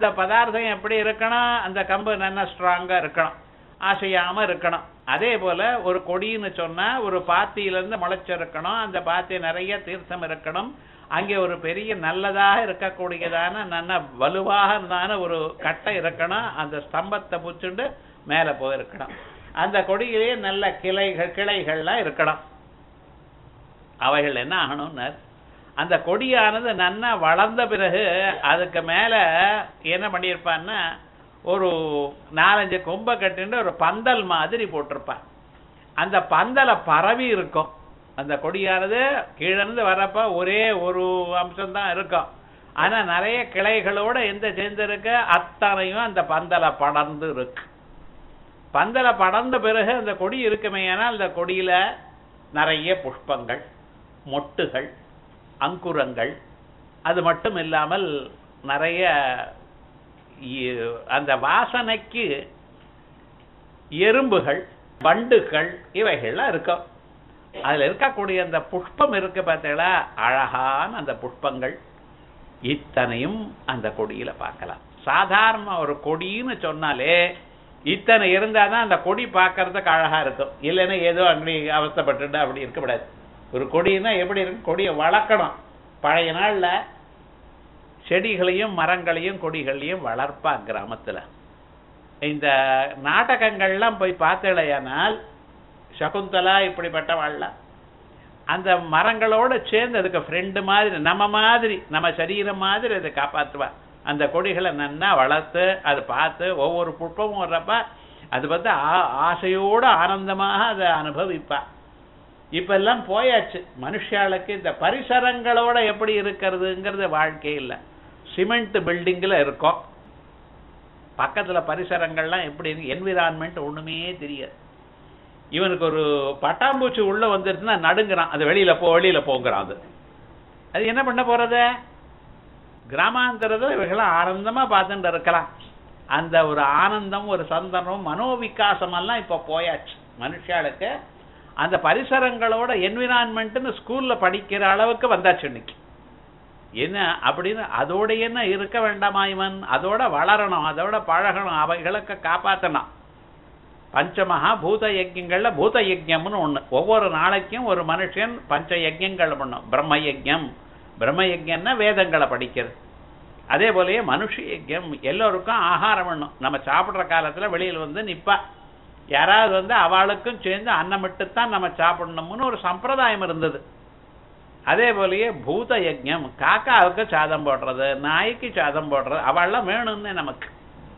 மத்த பதார்த்தம் எப்படி இருக்கணும் அந்த கம்பு நல்லா ஸ்ட்ராங்கா இருக்கணும் அசையாம இருக்கணும் அதே போல ஒரு கொடின்னு சொன்னா ஒரு பாத்தியில இருந்து முளைச்சிருக்கணும் அந்த பாத்தி நிறைய தீர்த்தம் இருக்கணும் அங்கே ஒரு பெரிய நல்லதாக இருக்கக்கூடியதான நல்ல வலுவாக இருந்தான ஒரு கட்டை இருக்கணும் அந்த ஸ்தம்பத்தை புச்சுண்டு மேல போயிருக்கணும் அந்த கொடியிலேயே நல்ல கிளைகள் கிளைகள்லாம் இருக்கணும் அவைகள் என்ன ஆகணும்னார் அந்த கொடியானது நன்னா வளர்ந்த பிறகு அதுக்கு மேல என்ன பண்ணியிருப்பான்னா ஒரு நாலஞ்சு கொம்பை கட்டிட்டு ஒரு பந்தல் மாதிரி போட்டிருப்பான் அந்த பந்தலை பரவி இருக்கும் அந்த கொடியானது கீழிருந்து வரப்ப ஒரே ஒரு அம்சம் தான் இருக்கும் ஆனா நிறைய கிளைகளோட எந்த சேர்ந்திருக்கு அத்தனையும் அந்த பந்தலை படர்ந்து இருக்கு பந்தலை படர்ந்த பிறகு அந்த கொடி இருக்குமே ஆனால் அந்த கொடியில நிறைய புஷ்பங்கள் மொட்டுகள் அங்குரங்கள் அது மட்டும் இல்லாமல் நிறைய இ- அந்த வாசனைக்கு எறும்புகள் வண்டுகள் இவைகள்லாம் இருக்கும் அதுல இருக்கக்கூடிய அந்த புஷ்பம் இருக்கு பார்த்தீங்களா அழகான அந்த புஷ்பங்கள் இத்தனையும் அந்த கொடியில பார்க்கலாம் சாதாரண ஒரு கொடின்னு சொன்னாலே இத்தனை இருந்தாதான் அந்த கொடி பார்க்கறதுக்கு அழகா இருக்கும் இல்லைன்னா ஏதோ அங்கடி அவஸ்தைப்பட்டுட்டு அப்படி இருக்கக்கூடாது ஒரு கொடின்னா எப்படி இருக்கு கொடியை வளர்க்கணும் பழைய நாள்ல செடிகளையும் மரங்களையும் கொடிகளையும் வளர்ப்பா கிராமத்துல இந்த நாடகங்கள்லாம் போய் பார்த்தலையானால் சகுந்தலா இப்படிப்பட்டவாள்லாம் அந்த மரங்களோட சேர்ந்து அதுக்கு ஃப்ரெண்டு மாதிரி நம்ம மாதிரி நம்ம சரீரம் மாதிரி அதை காப்பாத்துவா அந்த கொடிகளை நன்னா வளர்த்து அதை பார்த்து ஒவ்வொரு புஷ்பமும் வர்றப்ப அது வந்து ஆ- ஆசையோட ஆனந்தமாக அதை அனுபவிப்பா இப்ப எல்லாம் போயாச்சு மனுஷாளுக்கு இந்த பரிசரங்களோட எப்படி இருக்கிறதுங்கிறது வாழ்க்கை இல்லை சிமெண்ட் பில்டிங்ல இருக்கோம் பக்கத்துல பரிசரங்கள்லாம் எப்படி இருக்கு என்விரான்மெண்ட் ஒண்ணுமே தெரியாது இவனுக்கு ஒரு பட்டாம்பூச்சி உள்ள வந்துருச்சுன்னா நடுங்குறான் அது வெளியில போ வெளியில போங்கிறான் அது அது என்ன பண்ண போறது கிராமாந்தரத்தில் இவர்களாம் ஆனந்தமா பார்த்துட்டு இருக்கலாம் அந்த ஒரு ஆனந்தம் ஒரு சந்தனம் மனோவிகாசம் எல்லாம் இப்ப போயாச்சு மனுஷாளுக்கு அந்த பரிசரங்களோட என்விரான்மெண்ட்னு ஸ்கூல்ல படிக்கிற அளவுக்கு வந்தாச்சு இன்னைக்கு என்ன அப்படின்னு அதோட என்ன இருக்க வேண்டாமா இவன் அதோட வளரணும் அதோட பழகணும் அவைகளுக்கு காப்பாத்தணும் பஞ்சமகா பூத யஜ்யங்கள்ல பூத யஜ்யம்னு ஒண்ணு ஒவ்வொரு நாளைக்கும் ஒரு மனுஷன் பஞ்ச யஜ்யங்கள் பண்ணும் பிரம்ம யஜ்யம் பிரம்ம யஜ்யம்னா வேதங்களை படிக்கிறது அதே போலயே மனுஷ யஜ்யம் எல்லோருக்கும் ஆகாரம் பண்ணும் நம்ம சாப்பிடுற காலத்துல வெளியில வந்து நிப்பா யாராவது வந்து அவளுக்கும் சேர்ந்து அன்னமிட்டுத்தான் நம்ம சாப்பிடணும்னு ஒரு சம்பிரதாயம் இருந்தது அதே போலயே பூத யஜ்யம் காக்காவுக்கு சாதம் போடுறது நாய்க்கு சாதம் போடுறது அவள்லாம் வேணும்னு நமக்கு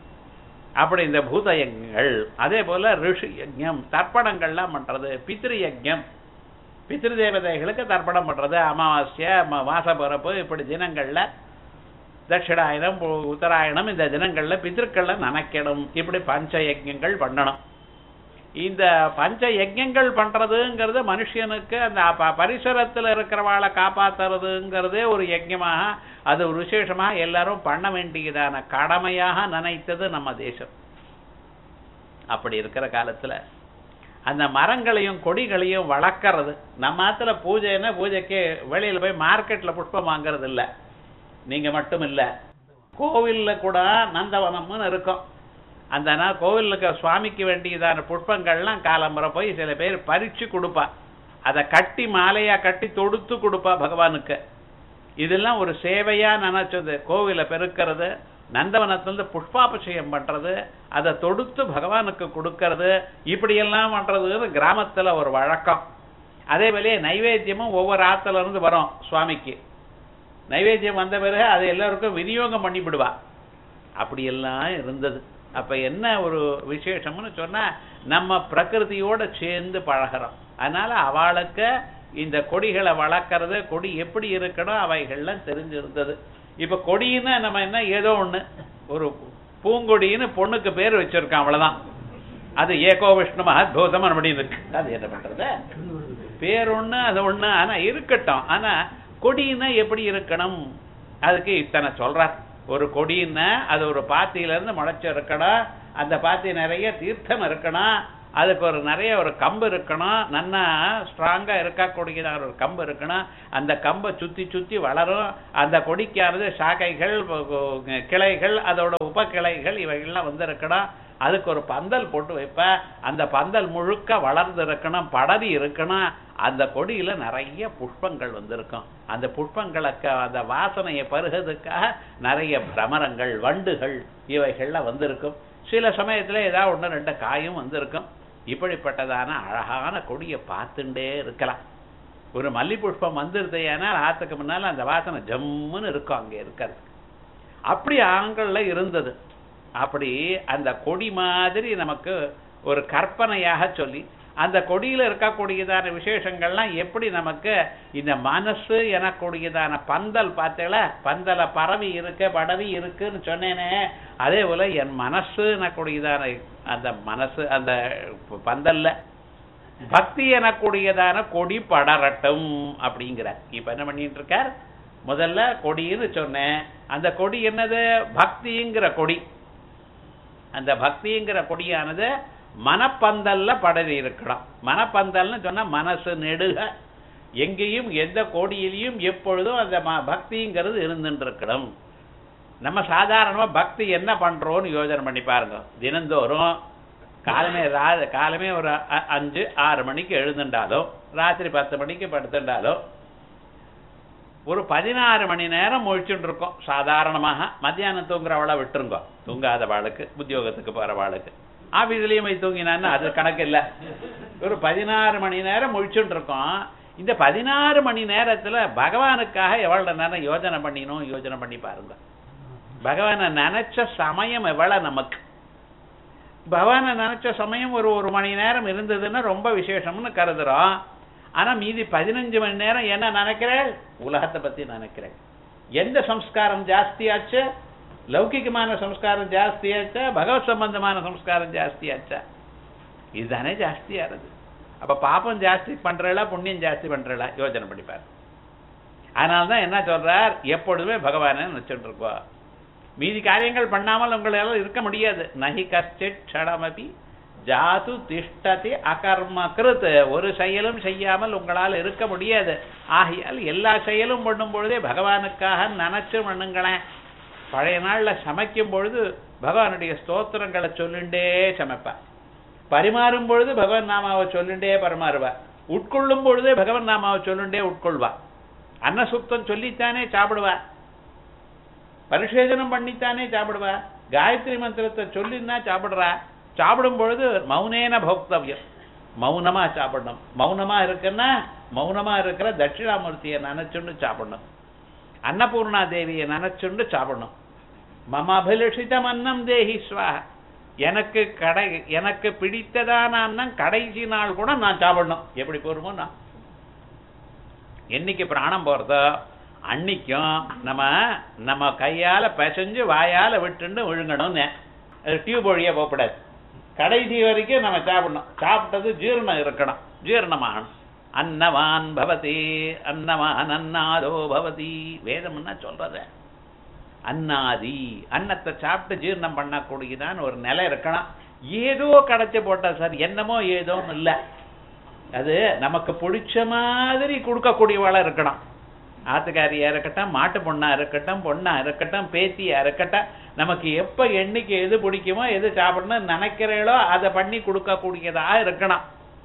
அப்படி இந்த பூத யஜ்யங்கள் அதே போல ரிஷி யஜ்யம் தர்ப்பணங்கள்லாம் பண்றது பித்ரு யஜ்யம் பித்ரு தேவதைகளுக்கு தர்ப்பணம் பண்றது அமாவாஸ்ய ம- மாச பிறப்பு இப்படி தினங்கள்ல தட்சிணாயனம் உ- உத்தராயணம் இந்த தினங்கள்ல பித்திருக்கள்ல நனைக்கணும் இப்படி பஞ்ச யஜ்யங்கள் பண்ணணும் இந்த பஞ்ச யஜ்யங்கள் பண்றதுங்கிறது மனுஷனுக்கு அந்த ப- பரிசரத்துல இருக்கிறவாளை காப்பாத்துறதுங்கிறதே ஒரு யஜ்யமாக அது ஒரு விசேஷமாக எல்லாரும் பண்ண வேண்டியதான கடமையாக நினைத்தது நம்ம தேசம் அப்படி இருக்கிற காலத்துல அந்த மரங்களையும் கொடிகளையும் வளர்க்கறது நம்ம ஆத்துல பூஜைன்னா பூஜைக்கு வெளியில போய் மார்க்கெட்ல புஷ்பம் வாங்குறது இல்ல நீங்க மட்டும் இல்ல கோவில்ல கூட நந்தவனம்னு இருக்கும் அந்த நாள் கோவிலுக்கு சுவாமிக்கு வேண்டியதான புஷ்பங்கள்லாம் காலம்புற போய் சில பேர் பறிச்சு கொடுப்பா அதை கட்டி மாலையா கட்டி தொடுத்து கொடுப்பா பகவானுக்கு இதெல்லாம் ஒரு சேவையா நினைச்சது கோவிலை பெருக்கிறது நந்தவனத்திலிருந்து புஷ்பாபிஷேகம் பண்றது அதை தொடுத்து பகவானுக்கு கொடுக்கறது இப்படியெல்லாம் பண்றதுன்னு கிராமத்துல ஒரு வழக்கம் அதே போலயே நைவேத்தியமும் ஒவ்வொரு ஆத்துல இருந்து வரும் சுவாமிக்கு நைவேத்தியம் வந்த பிறகு அதை எல்லாருக்கும் விநியோகம் பண்ணிவிடுவா அப்படியெல்லாம் இருந்தது அப்ப என்ன ஒரு விசேஷம்னு சொன்னா நம்ம பிரகிருதியோட சேர்ந்து பழகிறோம் அதனால அவளுக்கு இந்த கொடிகளை வளர்க்கறது கொடி எப்படி இருக்கணும் அவைகள்லாம் தெரிஞ்சிருந்தது இப்ப கொடின்னா நம்ம என்ன ஏதோ ஒண்ணு ஒரு பூங்கொடின்னு பொண்ணுக்கு பேர் வச்சிருக்கோம் அவ்வளவுதான் அது ஏகோ விஷ்ணு மகத்பூதம் அப்படின்னு இருக்கு அது என்ன பண்றது பேர் ஒண்ணு அது ஒண்ணு ஆனா இருக்கட்டும் ஆனா கொடின்னா எப்படி இருக்கணும் அதுக்கு இத்தனை சொல்றார் ஒரு கொடின்னா அது ஒரு பாத்தியில இருந்து முளைச்சு இருக்கணும் அந்த பாத்தி நிறைய தீர்த்தம் இருக்கணும் அதுக்கு ஒரு நிறைய ஒரு கம்பு இருக்கணும் நல்லா ஸ்ட்ராங்கா இருக்கக்கூடியதான ஒரு கம்பு இருக்கணும் அந்த கம்பை சுத்தி சுத்தி வளரும் அந்த கொடிக்கானது சாக்கைகள் கிளைகள் அதோட உப கிளைகள் இவைகள்லாம் வந்து இருக்கணும் அதுக்கு ஒரு பந்தல் போட்டு வைப்ப அந்த பந்தல் முழுக்க வளர்ந்து இருக்கணும் படரி இருக்கணும் அந்த கொடியில நிறைய புஷ்பங்கள் வந்திருக்கும் அந்த புஷ்பங்களுக்கு அந்த வாசனையை பருகிறதுக்காக நிறைய பிரமரங்கள் வண்டுகள் இவைகள்லாம் வந்திருக்கும் சில சமயத்துல ஏதாவது ஒன்று ரெண்டு காயும் வந்திருக்கும் இப்படிப்பட்டதான அழகான கொடியை பார்த்துட்டே இருக்கலாம் ஒரு மல்லி புஷ்பம் வந்துருது ஏன்னா ஆத்துக்கு முன்னால அந்த வாசனை ஜம்முன்னு இருக்கும் அங்க இருக்கிறது அப்படி ஆண்கள்ல இருந்தது அப்படி அந்த கொடி மாதிரி நமக்கு ஒரு கற்பனையாக சொல்லி அந்த கொடியில இருக்கக்கூடியதான விசேஷங்கள்லாம் எப்படி நமக்கு இந்த மனசு எனக்கூடியதான பந்தல் பார்த்தீங்களா பந்தல பரவி இருக்கு படவி இருக்குன்னு சொன்னேனே அதே போல என் மனசு எனக்கூடியதான அந்த மனசு அந்த பந்தல்ல பக்தி எனக்கூடியதான கொடி படரட்டும் அப்படிங்கிற இப்ப என்ன பண்ணிட்டு இருக்கார் முதல்ல கொடின்னு சொன்னேன் அந்த கொடி என்னது பக்திங்கிற கொடி அந்த பக்திங்கிற கொடியானது மனப்பந்தல்ல படரி இருக்கலாம் மனப்பந்தல்னு சொன்னா மனசு நெடுக எங்கேயும் எந்த கோடியிலையும் எப்பொழுதும் அந்த ம- பக்திங்கிறது இருந்துட்டு இருக்கணும் நம்ம சாதாரணமா பக்தி என்ன பண்றோம்னு யோசனை பண்ணி பாருங்க தினந்தோறும் காலமே ரா காலமே ஒரு அ- அஞ்சு ஆறு மணிக்கு எழுந்துட்டாலும் ராத்திரி பத்து மணிக்கு படுத்துட்டாலும் ஒரு பதினாறு மணி நேரம் முழிச்சுட்டு இருக்கோம் சாதாரணமாக மத்தியானம் தூங்குறவளை விட்டுருங்க தூங்காத வாளுக்கு உத்தியோகத்துக்கு போற வாளுக்கு ஆபீஸ்லயும் போய் தூங்கினான்னு அது கணக்கு இல்ல ஒரு பதினாறு மணி நேரம் முழிச்சுட்டு இருக்கோம் இந்த பதினாறு மணி நேரத்துல பகவானுக்காக எவ்வளவு நேரம் யோஜனை பண்ணினோம் யோஜனை பண்ணி பாருங்க பகவானை நினைச்ச சமயம் எவ்வளவு நமக்கு பகவானை நினைச்ச சமயம் ஒரு ஒரு மணி நேரம் இருந்ததுன்னா ரொம்ப விசேஷம்னு கருதுறோம் ஆனா மீதி பதினஞ்சு மணி நேரம் என்ன நினைக்கிறேன் உலகத்தை பத்தி நினைக்கிறேன் எந்த சம்ஸ்காரம் ஜாஸ்தியாச்சு லௌகிகமான சம்ஸ்காரம் ஜாஸ்தியாச்சா பகவத் சம்பந்தமான சம்ஸ்காரம் ஜாஸ்தியாச்சா இதுதானே ஜாஸ்தியாகிறது அப்ப பாப்பம் ஜாஸ்தி பண்றளா புண்ணியம் ஜாஸ்தி பண்றளா யோசனை பண்ணி பாரு அதனாலதான் என்ன சொல்றார் எப்பொழுதுமே பகவானை நினைச்சுட்டு இருக்கோம் மீதி காரியங்கள் பண்ணாமல் உங்களால இருக்க முடியாது நகி கஷ்டித் க்ஷணமபி ஜாது திஷ்டதி அகர்ம கிருத் ஒரு செயலும் செய்யாமல் உங்களால் இருக்க முடியாது ஆகையால் எல்லா செயலும் பண்ணும் பொழுதே பகவானுக்காக நினைச்சு பண்ணுங்களேன் பழைய நாள்ல சமைக்கும் பொழுது பகவானுடைய ஸ்தோத்திரங்களை சொல்லிண்டே சமைப்பார் பரிமாறும் பொழுது பகவான் நாமாவை சொல்லிண்டே பரிமாறுவா உட்கொள்ளும் பொழுதே பகவான் நாமாவை சொல்லிண்டே உட்கொள்வா அன்னசுத்தம் சொல்லித்தானே சாப்பிடுவா பரிசேதனம் பண்ணித்தானே சாப்பிடுவா காயத்ரி மந்திரத்தை சொல்லின்னா சாப்பிடுறா சாப்பிடும் பொழுது மௌனேன போக்தவ்யம் மௌனமா சாப்பிடணும் மௌனமா இருக்குன்னா மௌனமா இருக்கிற தட்சிணாமூர்த்தியை நினைச்சுண்டு சாப்பிடணும் அன்னபூர்ணா தேவியை நினைச்சுண்டு சாப்பிடணும் மம அபிலஷிதம் அன்னம் தேஹி ஸ்வாஹ எனக்கு கடை எனக்கு பிடித்ததான அன்னம் கடைசி நாள் கூட நான் சாப்பிடணும் எப்படி போருமோ நான் என்னைக்கு பிராணம் போறதோ அன்னைக்கும் நம்ம நம்ம கையால பிசைஞ்சு வாயால விட்டுண்டு விழுங்கணும்னு அது டியூப் வழியா போகக்கூடாது கடைசி வரைக்கும் நம்ம சாப்பிடணும் சாப்பிட்டது ஜீரணம் இருக்கணும் ஜீரணமாகணும் அன்னவான் பவதி அன்னவான் அன்னாதோ பவதி வேதம்னா சொல்றது அன்னாதி அன்னத்தை சாப்பிட்டு ஜீரணம் பண்ணக்கூடியதான்னு ஒரு நிலை இருக்கணும் ஏதோ கடைச்சி போட்டா சார் என்னமோ ஏதோன்னு இல்லை அது நமக்கு பிடிச்ச மாதிரி கொடுக்கக்கூடியவளா இருக்கணும் ஆத்துக்காரியா இருக்கட்டும் மாட்டு பொண்ணா இருக்கட்டும் பொண்ணா இருக்கட்டும் பேத்தியா இருக்கட்டும் நமக்கு எப்ப எண்ணிக்கை எது பிடிக்குமோ எது சாப்பிடணும்னு நினைக்கிறீங்களோ அதை பண்ணி கொடுக்கக்கூடியதா இருக்கணும்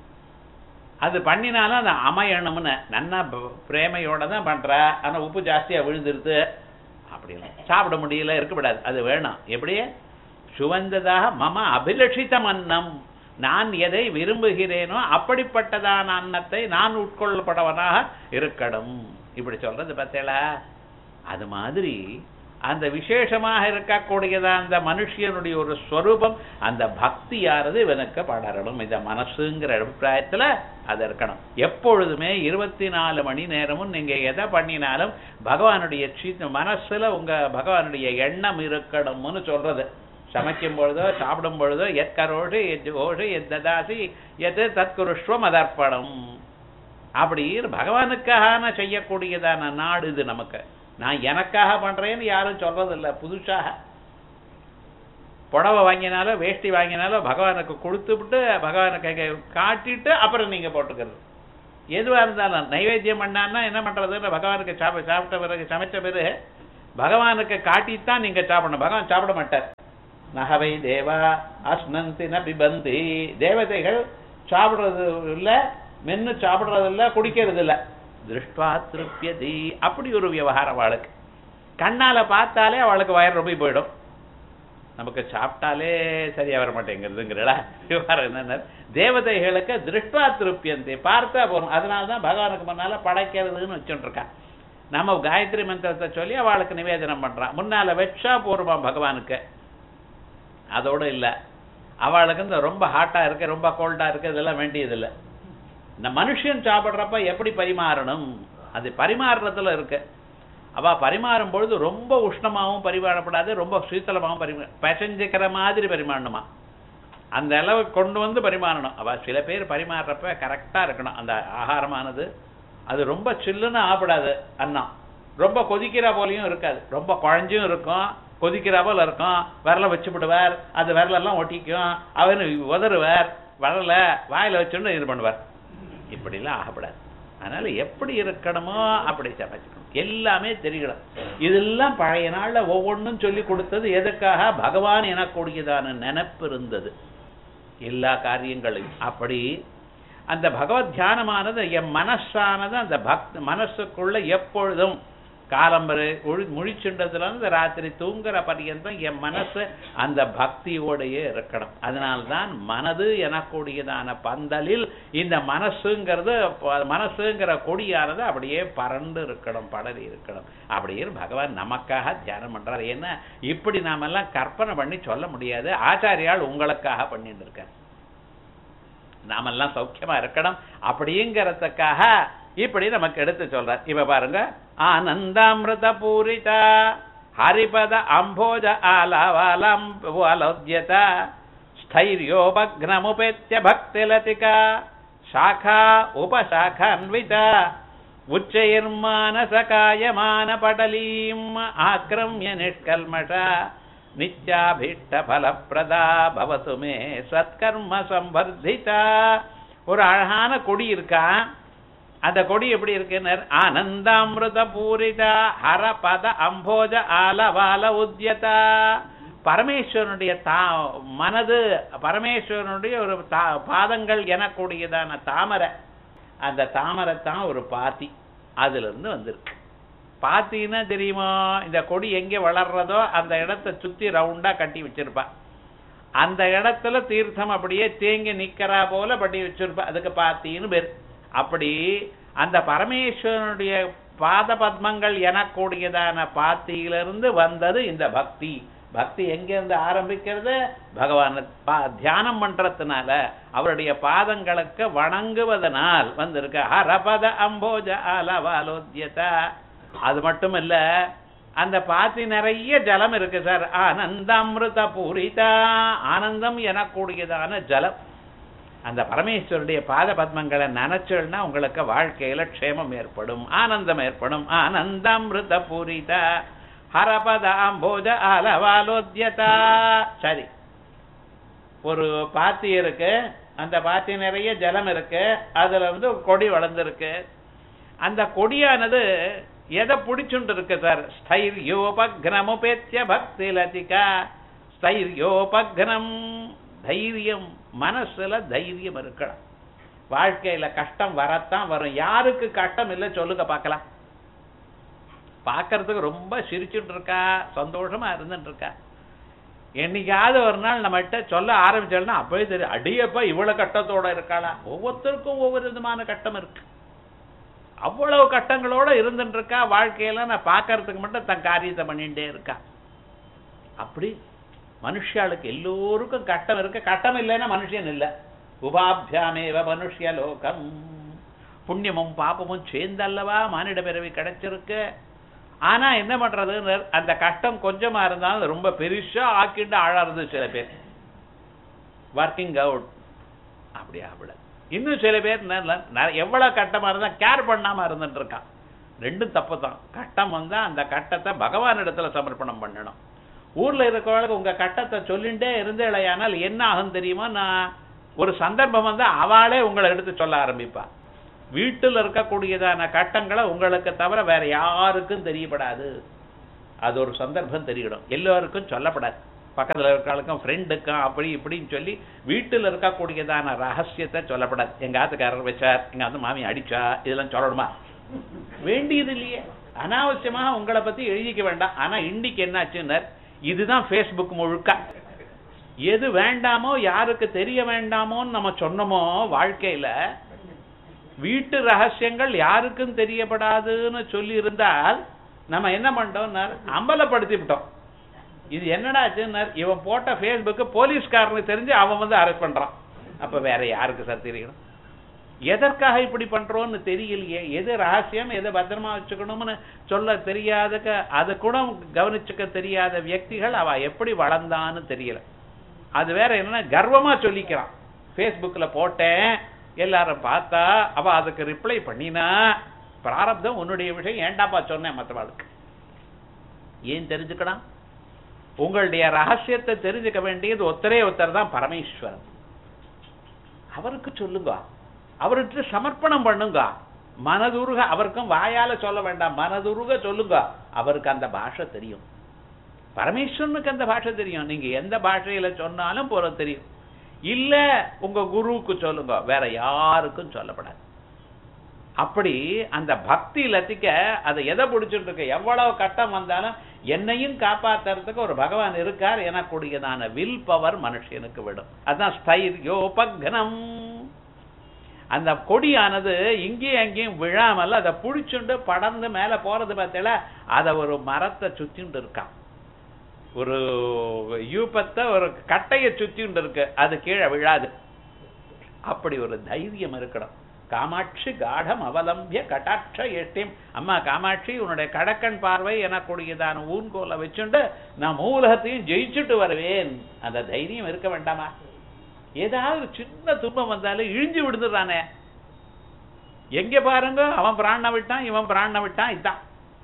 அது பண்ணினாலும் அது அமையணும்னு நன்னா ப- பிரேமையோட தான் பண்ற ஆனா உப்பு ஜாஸ்தியா விழுந்துருது அப்படிலாம் சாப்பிட முடியல இருக்கக்கூடாது அது வேணும் எப்படி சுவந்ததாக மம அபிலஷிதம் அன்னம் நான் எதை விரும்புகிறேனோ அப்படிப்பட்டதான அன்னத்தை நான் உட்கொள்ளப்படவனாக இருக்கணும் இப்படி சொல்றது பார்த்தேளா அது மாதிரி அந்த விசேஷமாக இருக்கக்கூடியதா அந்த மனுஷியனுடைய ஒரு ஸ்வரூபம் அந்த பக்தியானது இவனுக்கு படரணும் இந்த மனசுங்கிற அபிப்பிராயத்துல அது இருக்கணும் எப்பொழுதுமே இருபத்தி நாலு மணி நேரமும் நீங்க எதை பண்ணினாலும் பகவானுடைய சீ- மனசுல உங்க பகவானுடைய எண்ணம் இருக்கணும்னு சொல்றது சமைக்கும் பொழுதோ சாப்பிடும் பொழுதோ எத்கரோஷு எத் ஓஷு எத் ததாசி எது தத்குருஷ்வம் அதர்ப்பணம் அப்படி பகவானுக்காக செய்யக்கூடியதான நாடு இது நமக்கு நான் எனக்காக பண்றேன்னு யாரும் சொல்றதில்ல புதுசாக புடவை வாங்கினாலோ வேஷ்டி வாங்கினாலோ பகவானுக்கு கொடுத்துவிட்டு பகவானுக்கு கையை காட்டிட்டு அப்புறம் நீங்க போட்டுக்கிறது எதுவா இருந்தாலும் நைவேத்தியம் பண்ணான்னா என்ன பண்றதுன்னு பகவானுக்கு சாப்ப சாப்பிட்ட பிறகு சமைச்ச பிறகு பகவானுக்கு காட்டித்தான் நீங்க சாப்பிடணும் பகவான் சாப்பிட மாட்டார் நகவை தேவா அஸ்னந்தி ந பிபந்தி தேவதைகள் சாப்பிடுறது இல்ல மென்னு சாப்பிடுறது இல்ல குடிக்கிறது இல்ல திருஷ்டுவா திருப்பியதி அப்படி ஒரு விவகாரம் அவளுக்கு கண்ணால பார்த்தாலே அவளுக்கு வயிறு ரொம்ப போயிடும் நமக்கு சாப்பிட்டாலே சரியா வர மாட்டேங்கிறதுங்கிறடா விவகாரம் என்னன்னா தேவதைகளுக்கு திருஷ்டுவா திருப்பியந்தி பார்த்தா போதும் அதனால தான் பகவானுக்கு முன்னால படைக்கிறதுன்னு வச்சுட்டு இருக்கா நம்ம காயத்ரி மந்திரத்தை சொல்லி அவளுக்கு நிவேதனம் பண்றான் முன்னால வச்சா போருமா பகவானுக்கு அதோட இல்ல அவளுக்கு இந்த ரொம்ப ஹாட்டா இருக்கு ரொம்ப கோல்டா இருக்கு இதெல்லாம் வேண்டியது இல்ல இந்த மனுஷன் சாப்பிடுறப்ப எப்படி பரிமாறணும் அது பரிமாறுறதுல இருக்கு அவ பரிமாறும் பொழுது ரொம்ப உஷ்ணமாவும் பரிமாறப்படாது ரொம்ப சீத்தளமாவும் பரிமா பிசைஞ்சுக்கிற மாதிரி பரிமாறணுமா அந்த அளவுக்கு கொண்டு வந்து பரிமாறணும் அவ சில பேர் பரிமாறுறப்ப கரெக்டா இருக்கணும் அந்த ஆகாரமானது அது ரொம்ப சில்லுன்னு ஆகப்படாது அன்னம் ரொம்ப கொதிக்கிற போலையும் இருக்காது ரொம்ப குழஞ்சும் இருக்கும் கொதிக்கிற போல இருக்கும் விரல வச்சுவிடுவார் அது விரலெல்லாம் ஒட்டிக்கும் அவர் உதறுவார் விரல வாயில வச்சுன்னு இது பண்ணுவார் இப்படிலாம் ஆகப்படாது அதனால எப்படி இருக்கணுமோ அப்படி சமைச்சுக்கணும் எல்லாமே தெரியணும் இதெல்லாம் பழைய நாள்ல ஒவ்வொன்றும் சொல்லி கொடுத்தது எதுக்காக பகவான் எனக்கூடியதான நினைப்பு இருந்தது எல்லா காரியங்களையும் அப்படி அந்த பகவத் தியானமானது என் மனசானது அந்த பக்த மனசுக்குள்ள எப்பொழுதும் காலம்பரை முழிச்சுண்டதுல இருந்து ராத்திரி தூங்குற பர்யந்தம் என் மனசு அந்த பக்தியோடையே இருக்கணும் அதனால்தான் மனது எனக்கூடியதான பந்தலில் இந்த மனசுங்கிறது ப- மனசுங்கிற கொடியானது அப்படியே பறந்து இருக்கணும் படரி இருக்கணும் அப்படியே பகவான் நமக்காக தியானம் பண்றாரு ஏன்னா இப்படி நாமெல்லாம் கற்பனை பண்ணி சொல்ல முடியாது ஆச்சாரியால் உங்களுக்காக பண்ணிட்டு இருக்கார் நாமெல்லாம் சௌக்கியமா இருக்கணும் அப்படிங்கிறதுக்காக இப்படி நமக்கு எடுத்து சொல்றார் இப்ப பாருங்க ஆனந்தாமிருத பூரிதா ஹரிபத அம்போஜ ஆலவாலம் அலோத்யத स्थैर्योपघ्नमुपेत्य भक्तिलतिका शाखा उपशाखान्विता उच्चैर्मानसकायमानपटलीम् आक्रम्य निष्कल्मषा நித்யாபீஷ்டபலப்பிரதா பவத்து மே சத்கர்ம சம்பர்திதா ஒரு அழகான கொடி இருக்கா அந்த கொடி எப்படி இருக்குன்னு ஆனந்தாமிருத பூரிதா ஹரபத அம்போஜ ஆலவால உத்யதா பரமேஸ்வரனுடைய தா மனது பரமேஸ்வரனுடைய ஒரு தா பாதங்கள் எனக்கூடியதான தாமரை அந்த தாமரை தான் ஒரு பாத்தி அதுல இருந்து வந்திருக்கு பாத்தீங்கன்னா தெரியுமா இந்த கொடி எங்க வளர்றதோ அந்த இடத்தை சுத்தி ரவுண்டா கட்டி வச்சிருப்பா அந்த இடத்துல தீர்த்தம் அப்படியே தேங்கி நிக்கிறா போல பட்டி வச்சிருப்பா அதுக்கு பாத்தின்னு பேர் அப்படி அந்த பரமேஸ்வரனுடைய பாத பத்மங்கள் எனக்கூடியதான பாத்தியிலிருந்து வந்தது இந்த பக்தி பக்தி எங்கிருந்து ஆரம்பிக்கிறது பகவான் தியானம் பண்றதுனால அவருடைய பாதங்களுக்கு வணங்குவதனால் வந்திருக்கு ஹரபத அம்போஜ அலவாலோத்யதா அது மட்டும் இல்ல அந்த பாத்தி நிறைய ஜலம் இருக்கு சார் ஆனந்தாமிருத பூரிதா ஆனந்தம் எனக்கூடியதான ஜலம் அந்த பரமேஸ்வருடைய பாத பத்மங்களை நினைச்சோம்னா உங்களுக்கு வாழ்க்கையில க்ஷேமம் ஏற்படும் ஆனந்தம் ஏற்படும் ஆனந்தாமிருத பூரிதா ஹரபதாம்போஜ அலவாலோத்யதா சரி ஒரு பாத்தி இருக்கு அந்த பாத்தி நிறைய ஜலம் இருக்கு அதுல வந்து கொடி வளர்ந்துருக்கு அந்த கொடியானது எதை பிடிச்சுட்டு இருக்கு சார் ஸ்தைரியோபக்னமுபேத்திய பக்தி லதிகா ஸ்தைரியோபக்னம் தைரியம் மனசுல தைரியம் இருக்கணும் வாழ்க்கையில கஷ்டம் வரத்தான் வரும் யாருக்கு கஷ்டம் இல்லை சொல்லுங்க பார்க்கலாம் பார்க்கறதுக்கு ரொம்ப சிரிச்சுட்டு இருக்கா சந்தோஷமா இருந்துட்டு இருக்கா என்னைக்காவது ஒரு நாள் நம்மகிட்ட சொல்ல ஆரம்பிச்சோம்னா அப்பவே தெரியும் அடியப்பா இவ்வளவு கட்டத்தோட இருக்காளா ஒவ்வொருத்தருக்கும் ஒவ்வொரு விதமான கட்டம் இருக்கு அவ்வளவு கட்டங்களோட இருந்துட்டு இருக்கா வாழ்க்கையில நான் பார்க்கறதுக்கு மட்டும் தன் காரியத்தை பண்ணிட்டே இருக்கா அப்படி மனுஷாளுக்கு எல்லோருக்கும் கட்டம் இருக்கு கட்டம் இல்லைன்னா மனுஷன் இல்லை உபாபியாமேவ மனுஷ்ய லோகம் புண்ணியமும் பாப்பமும் சேர்ந்தல்லவா மானிட பிறவி கிடைச்சிருக்கு ஆனா என்ன பண்றது அந்த கஷ்டம் கொஞ்சமா இருந்தாலும் ரொம்ப பெருசா ஆக்கிட்டு ஆழறது சில பேர் ஒர்க்கிங் அவுட் அப்படி அப்படி இன்னும் சில பேர் எவ்வளவு கட்டமா இருந்தா கேர் பண்ணாம இருந்துட்டு இருக்கான் ரெண்டும் தப்பு தான் கட்டம் வந்தா அந்த கட்டத்தை பகவான் இடத்துல சமர்ப்பணம் பண்ணணும் ஊர்ல இருக்கிறவங்களுக்கு உங்க கட்டத்தை சொல்லிண்டே இருந்தேளையானால் என்ன ஆகும் தெரியுமா நான் ஒரு சந்தர்ப்பம் வந்து அவளே உங்களை எடுத்து சொல்ல ஆரம்பிப்பா வீட்டில் இருக்கக்கூடியதான கட்டங்களை உங்களுக்கு தவிர வேற யாருக்கும் தெரியப்படாது அது ஒரு சந்தர்ப்பம் தெரியணும் எல்லோருக்கும் சொல்லப்படாது பக்கத்துல இருக்கிறவங்களுக்கும் ஃப்ரெண்டுக்கும் அப்படி இப்படின்னு சொல்லி வீட்டில் இருக்கக்கூடியதான ரகசியத்தை சொல்லப்படாது எங்க ஆத்துக்காரர் வச்சார் எங்க வந்து மாமி அடிச்சா இதெல்லாம் சொல்லணுமா வேண்டியது இல்லையே அனாவசியமாக உங்களை பத்தி எழுதிக்க வேண்டாம் ஆனா இன்னைக்கு என்னாச்சுன்னு இதுதான் ஃபேஸ்புக் முழுக்க எது வேண்டாமோ யாருக்கு தெரிய வேண்டாமோன்னு நம்ம சொன்னோமோ வாழ்க்கையில வீட்டு ரகசியங்கள் யாருக்கும் தெரியப்படாதுன்னு சொல்லி இருந்தால் நம்ம என்ன பண்ணிட்டோம் அம்பலப்படுத்தி விட்டோம் இது என்னடாச்சுன்னு இவன் போட்ட ஃபேஸ்புக்கு போலீஸ்காரனுக்கு தெரிஞ்சு அவன் வந்து அரெஸ்ட் பண்றான் அப்ப வேற யாருக்கு சார் தெரியணும் எதற்காக இப்படி பண்றோம்னு தெரியலையே எது ரகசியம் எதை பத்திரமா வச்சுக்கணும்னு சொல்ல தெரியாதக்க அதை கூட கவனிச்சுக்க தெரியாத வியக்திகள் அவ எப்படி வளர்ந்தான்னு தெரியல அது வேற என்ன கர்வமா சொல்லிக்கிறான் ஃபேஸ்புக்ல போட்டேன் எல்லாரும் பார்த்தா அவ அதுக்கு ரிப்ளை பண்ணினா பிராரப்தம் உன்னுடைய விஷயம் ஏண்டாப்பா சொன்னேன் மற்றவாளுக்கு ஏன் தெரிஞ்சுக்கணும் உங்களுடைய ரகசியத்தை தெரிஞ்சுக்க வேண்டியது ஒத்தரே ஒருத்தர் தான் பரமேஸ்வரன் அவருக்கு சொல்லுங்க அவருக்கு சமர்ப்பணம் பண்ணுங்க மனதுருக அவருக்கும் வாயால சொல்ல வேண்டாம் மனதுருக சொல்லுங்க அவருக்கு அந்த பாஷை தெரியும் பரமேஸ்வரனுக்கு அந்த பாஷை தெரியும் நீங்க எந்த பாஷையில சொன்னாலும் போல தெரியும் இல்ல உங்க குருவுக்கு சொல்லுங்க வேற யாருக்கும் சொல்லப்படாது அப்படி அந்த பக்தி லத்திக்க அதை எதை பிடிச்சிட்டு இருக்கு எவ்வளவு கட்டம் வந்தாலும் என்னையும் காப்பாத்துறதுக்கு ஒரு பகவான் இருக்கார் எனக்கூடியதான வில் பவர் மனுஷனுக்கு விடும் அதான் ஸ்தைரியோபக்னம் அந்த கொடியானது இங்கேயும் அங்கேயும் விழாமல் அதை புடிச்சுண்டு படர்ந்து மேல போறது பார்த்தல அதை ஒரு மரத்தை சுத்திண்டு இருக்கான் ஒரு யூபத்தை ஒரு கட்டையை சுத்திண்டு இருக்கு அது கீழே விழாது அப்படி ஒரு தைரியம் இருக்கணும் காமாட்சி காடம் அவலம்பிய கட்டாட்ச எட்டியும் அம்மா காமாட்சி உன்னுடைய கடக்கன் பார்வை எனக்கூடியதான ஊன்கோலை வச்சுண்டு நான் மூலகத்தையும் ஜெயிச்சுட்டு வருவேன் அந்த தைரியம் இருக்க வேண்டாமா ஏதாவது சின்ன துன்பம் வந்தாலும் இழிஞ்சு விடுதுறானே எங்க பாருங்க அவன் பிராண விட்டான் இவன் பிராண விட்டான் இதான்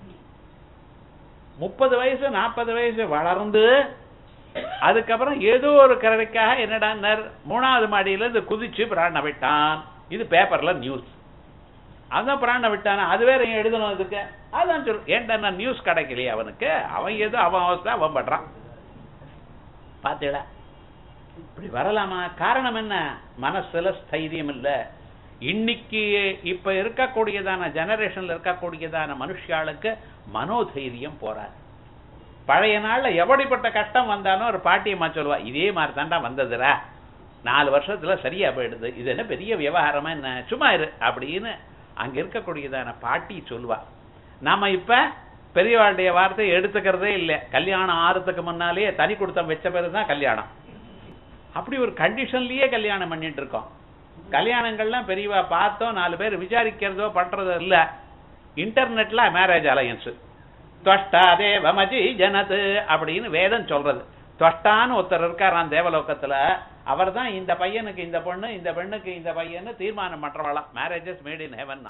முப்பது வயசு நாற்பது வயசு வளர்ந்து அதுக்கப்புறம் ஏதோ ஒரு கரடிக்காக என்னடா மூணாவது மாடியில இருந்து குதிச்சு பிராண விட்டான் இது பேப்பர்ல நியூஸ் அதான் பிராண விட்டானா அது வேற எழுதணும் இதுக்கு அதான் சொல் ஏன்டா நான் நியூஸ் கிடைக்கலையே அவனுக்கு அவன் ஏதோ அவன் அவஸ்தை அவன் பண்றான் பாத்தீங்களா இப்படி வரலாமா காரணம் என்ன மனசுல ஸ்தைரியம் இல்ல இன்னைக்கு இப்ப இருக்கக்கூடியதான ஜெனரேஷன்ல இருக்கக்கூடியதான மனுஷாளுக்கு மனோதைரியம் போறாது பழைய நாள்ல எப்படிப்பட்ட கஷ்டம் வந்தாலும் ஒரு பாட்டியம்மா சொல்லுவா இதே மாதிரி தாண்டா வந்ததுரா நாலு வருஷத்துல சரியா போயிடுது இது என்ன பெரிய விவகாரமா என்ன சும்மா இரு அப்படின்னு அங்க இருக்கக்கூடியதான பாட்டி சொல்லுவா நாம இப்ப பெரியவாளுடைய வார்த்தையை எடுத்துக்கிறதே இல்லை கல்யாணம் ஆறுறதுக்கு முன்னாலேயே தனி கொடுத்தம் வச்ச பிறகுதான் கல்யாணம் அப்படி ஒரு கண்டிஷன்லயே கல்யாணம் பண்ணிட்டு இருக்கோம் கல்யாணங்கள்லாம் பெரியவா பார்த்தோம் நாலு பேர் விசாரிக்கிறதோ பண்றதோ இல்ல இன்டர்நெட்ல மேரேஜ் அலையன்ஸ் தொஷ்டா தேவமஜி ஜனது அப்படின்னு வேதம் சொல்றது தொஷ்டான்னு ஒருத்தர் இருக்காராம் தேவலோகத்துல அவர் தான் இந்த பையனுக்கு இந்த பொண்ணு இந்த பெண்ணுக்கு இந்த பையன்னு தீர்மானம் பண்றவளாம் marriages made in heaven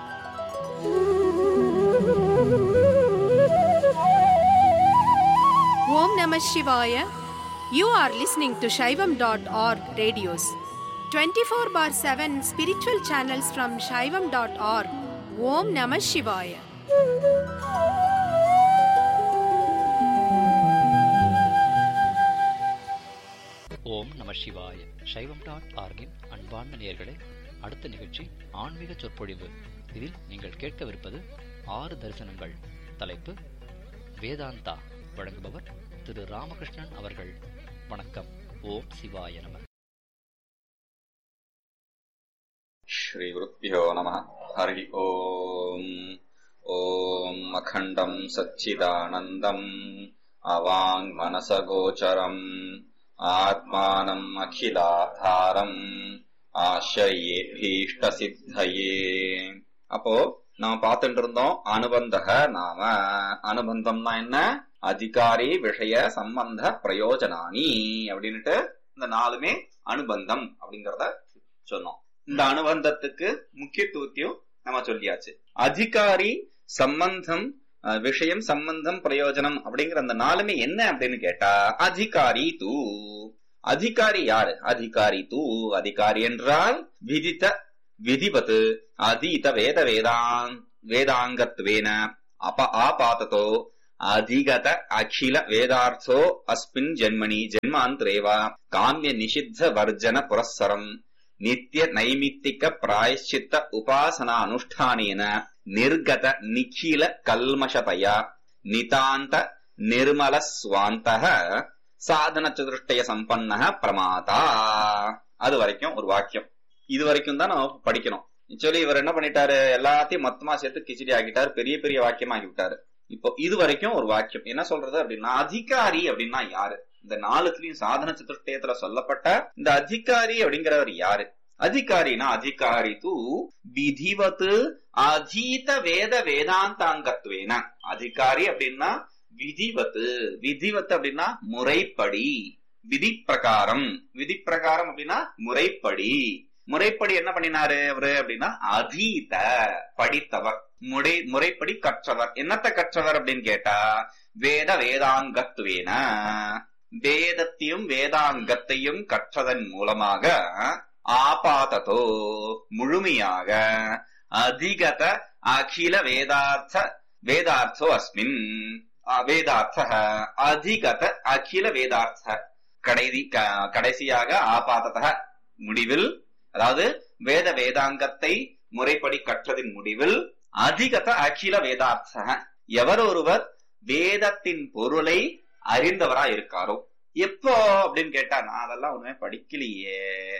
Om Namah Shivaya. You are listening to Shaivam.org radios. 24 bar 7 spiritual channels from Shaivam.org. Om Namah Shivaya. ஓம் நம சிவாய சைவம் டாட் ஆர்கின் அன்பார்ந்த நேயர்களே அடுத்த நிகழ்ச்சி ஆன்மீக சொற்பொழிவு இதில் நீங்கள் கேட்கவிருப்பது ஆறு தரிசனங்கள் தலைப்பு வேதாந்தா வழங்குபவர் திரு ராமகிருஷ்ணன் அவர்கள் வணக்கம் ஓம் சிவாய நம श्रीगुरुभ्यो नमः हरि ओम् ॐ अखण्डम् सच्चिदानन्दम् अवाङ्मनसगोचरम् आत्मानम् अखिलाधारम् ஆசிரியேபீஷ்டசித்தயே அப்போ நாம பார்த்துட்டு இருந்தோம் அனுபந்தக நாம அனுபந்தம்னா என்ன அதிகாரி விஷய சம்பந்த பிரயோஜனானி அப்படின்னுட்டு இந்த நாலுமே அனுபந்தம் அப்படிங்கறத சொன்னோம் இந்த அனுபந்தத்துக்கு முக்கியத்துவத்தையும் நம்ம சொல்லியாச்சு அதிகாரி சம்பந்தம் அஹ், விஷயம் சம்பந்தம் பிரயோஜனம் அப்படிங்கிற அந்த நாலுமே என்ன அப்படின்னு கேட்டா அதிகாரி தூ அதிகாரி யாரு அதிகாரி தூ அதிகாரி என்றால் விதித்த விதிபத் அதீத வேத வேதாங் வேதாங்கத்வேன அப ஆபாததோ அதிகத அகில வேதார்த்தோ அஸ்மின் ஜென்மனி ஜென்மாந்திரேவா காமிய நிஷித்த வர்ஜன புரஸ்சரம் நித்திய நைமித்திக பிராயஷ்சித்த உபாசனா அனுஷ்டானேன நிர்கத நிఖில கல்மஷதயா நிதாந்த நிர்மல ஸ்வாந்தக சாதன சதுஷ்டய சம்பன்ன பிரமாதா அது வரைக்கும் ஒரு வாக்கியம் இது வரைக்கும் தான் நம்ம படிக்கணும் ஆக்சுவலி இவர் என்ன பண்ணிட்டாரு எல்லாத்தையும் மொத்தமா சேர்த்து கிச்சடி ஆக்கிட்டாரு பெரிய பெரிய வாக்கியமா ஆக்கி விட்டாரு இப்போ இது வரைக்கும் ஒரு வாக்கியம் என்ன சொல்றது அப்படின்னா அதிகாரி அப்படின்னா யாரு இந்த நாலுத்துலயும் சாதன சதுஷ்டயத்துல சொல்லப்பட்ட இந்த அதிகாரி அப்படிங்கிறவர் யாரு அதிகாரினா அதிகாரி தூ விதிவத் அதீத வேத வேதாந்தாங்கத்வேன அதிகாரி அப்படின்னா விதிவத்து விதிவத் அப்படின்னா முறைப்படி விதி பிரகாரம் விதி பிரகாரம் அப்படின்னா முறைப்படி முறைப்படி என்ன பண்ணினாரு அவரு அப்படின்னா அதீத படித்தவர் முறை முறைப்படி கற்றவர் என்னத்த கற்றவர் அப்படின்னு கேட்டா வேத வேதாங்கத்துவேன வேதத்தையும் வேதாங்கத்தையும் கற்றதன் மூலமாக ஆபாததோ முழுமையாக அதிகத அகில வேதார்த்த வேதார்த்தோ அஸ்மின் ஆ, வேதார்த்த அதிகத அகில வேதார்த்த கடைசி க- கடைசியாக ஆபாதத முடிவில் அதாவது வேத வேதாங்கத்தை முறைப்படி கற்றதின் முடிவில் அதிகத அகில வேதார்த்த எவர் ஒருவர் வேதத்தின் பொருளை அறிந்தவரா இருக்காரோ எப்போ அப்படின்னு கேட்டா நான் அதெல்லாம் ஒண்ணுமே படிக்கலையே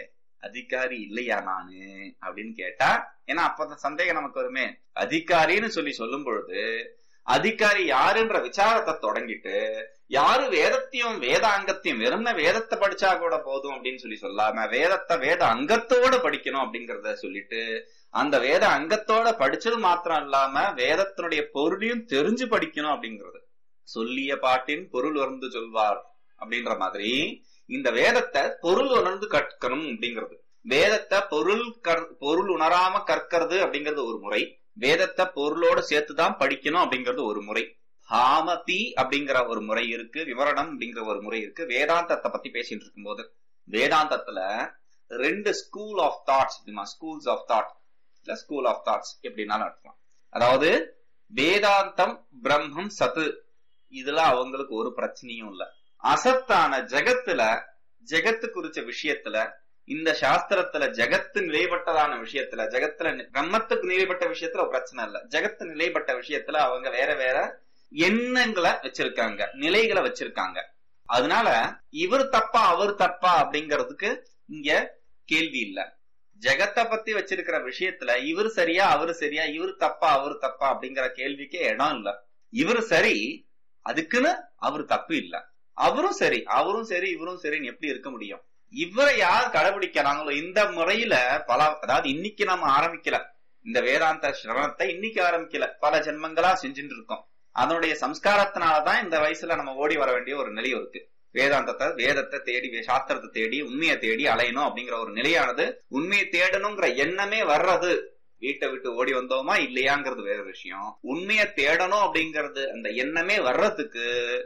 அதிகாரி இல்லையா நானு அப்படின்னு கேட்டா ஏன்னா அப்ப சந்தேகம் நமக்கு வருமே அதிகாரின்னு சொல்லி சொல்லும் பொழுது அதிகாரி யாருன்ற விசாரத்தை தொடங்கிட்டு யாரு வேதத்தையும் வேதாங்கத்தையும் வெறும் வேதத்தை படிச்சா கூட போதும் அப்படின்னு சொல்லி சொல்லாம வேதத்தை வேத அங்கத்தோட படிக்கணும் அப்படிங்கறத சொல்லிட்டு அந்த வேத அங்கத்தோட படிச்சது மாத்திரம் இல்லாம வேதத்தினுடைய பொருளையும் தெரிஞ்சு படிக்கணும் அப்படிங்கிறது சொல்லிய பாட்டின் பொருள் உணர்ந்து சொல்வார் அப்படின்ற மாதிரி இந்த வேதத்தை பொருள் உணர்ந்து கற்கணும் அப்படிங்கிறது வேதத்தை பொருள் கற்- பொருள் உணராம கற்கிறது அப்படிங்கிறது ஒரு முறை வேதத்தை பொருளோட சேர்த்துதான் படிக்கணும் அப்படிங்கிறது ஒரு முறை பாமதி அப்படிங்கிற ஒரு முறை இருக்கு விவரணம் அப்படிங்கிற ஒரு முறை இருக்கு வேதாந்தத்தை பத்தி பேசிட்டு இருக்கும்போது வேதாந்தத்துல ரெண்டு ஸ்கூல் ஆஃப் தாட்ஸ் அப்படிமா ஸ்கூல்ஸ் ஆஃப் தாட் இல்ல ஸ்கூல் ஆஃப் தாட்ஸ் எப்படின்னாலும் எடுக்கலாம் அதாவது வேதாந்தம் பிரம்மம் சத்து இதுல அவங்களுக்கு ஒரு பிரச்சனையும் இல்ல அசத்தான ஜெகத்துல ஜெகத்து குறிச்ச விஷயத்துல இந்த சாஸ்திரத்துல ஜெகத்து நிலைப்பட்டதான விஷயத்துல ஜெகத்துல நி- பிரம்மத்துக்கு நிலைப்பட்ட விஷயத்துல ஒரு பிரச்சனை இல்ல ஜெகத்து நிலைப்பட்ட விஷயத்துல அவங்க வேற வேற எண்ணங்களை வச்சிருக்காங்க நிலைகளை வச்சிருக்காங்க அதனால இவர் தப்பா அவர் தப்பா அப்படிங்கிறதுக்கு இங்க கேள்வி இல்ல ஜெகத்தை பத்தி வச்சிருக்கிற விஷயத்துல இவர் சரியா அவரு சரியா இவர் தப்பா அவர் தப்பா அப்படிங்கிற கேள்விக்கே இடம் இல்ல இவர் சரி அதுக்குன்னு அவர் தப்பு இல்ல அவரும் சரி அவரும் சரி இவரும் சரின்னு எப்படி இருக்க முடியும் இவரை யார் கடைபிடிக்கிறாங்களோ இந்த முறையில பல அதாவது இன்னைக்கு நம்ம ஆரம்பிக்கல இந்த வேதாந்த சிரவணத்தை இன்னைக்கு ஆரம்பிக்கல பல ஜென்மங்களா செஞ்சுட்டு இருக்கோம் அதனுடைய சம்ஸ்காரத்தினாலதான் இந்த வயசுல நம்ம ஓடி வர வேண்டிய ஒரு நிலை இருக்கு வேதாந்தத்தை வேதத்தை தேடி வே- சாஸ்திரத்தை தேடி உண்மையை தேடி அலையணும் அப்படிங்கிற ஒரு நிலையானது உண்மையை தேடணுங்கிற எண்ணமே வர்றது வீட்டை விட்டு ஓடி வந்தோமா இல்லையாங்கிறது வேற விஷயம் உண்மையை தேடணும் அப்படிங்கிறது அந்த எண்ணமே வர்றதுக்கு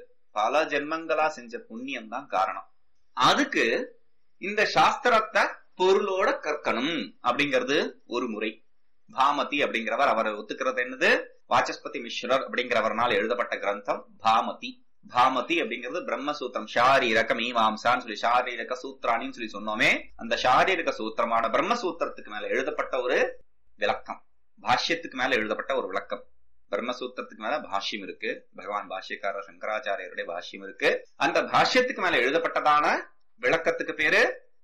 பல ஜென்மங்களா செஞ்ச புண்ணியம் தான் காரணம் அதுக்கு இந்த சாஸ்திரத்தை பொருளோட கற்கணும் அப்படிங்கிறது ஒரு முறை பாமதி அப்படிங்கிறவர் அவர் ஒத்துக்கிறது என்னது வாச்சஸ்பதி மிஸ்ரர் அப்படிங்கிறவர்னால் எழுதப்பட்ட கிரந்தம் பாமதி பாமதி அப்படிங்கிறது பிரம்மசூத்திரம் ஷாரீரக மீமாம்சான்னு சொல்லி ஷாரீரக சூத்ராணின்னு சொல்லி சொன்னோமே அந்த ஷாரீரக சூத்திரமான பிரம்மசூத்திரத்துக்கு மேல எழுதப்பட்ட ஒரு விளக்கம் பாஷ்யத்துக்கு மேல எழுதப்பட்ட ஒரு விளக்கம் பிரம்மசூத்திரத்துக்கு மேல பாஷ்யம் இருக்கு பகவான் பாஷ்யக்காரர் சங்கராச்சாரியருடைய பாஷ்யம் இருக்கு அந்த பாஷ்யத்துக்கு மேல எழுதப்பட்டதான விளக்கத்துக்கு பேரு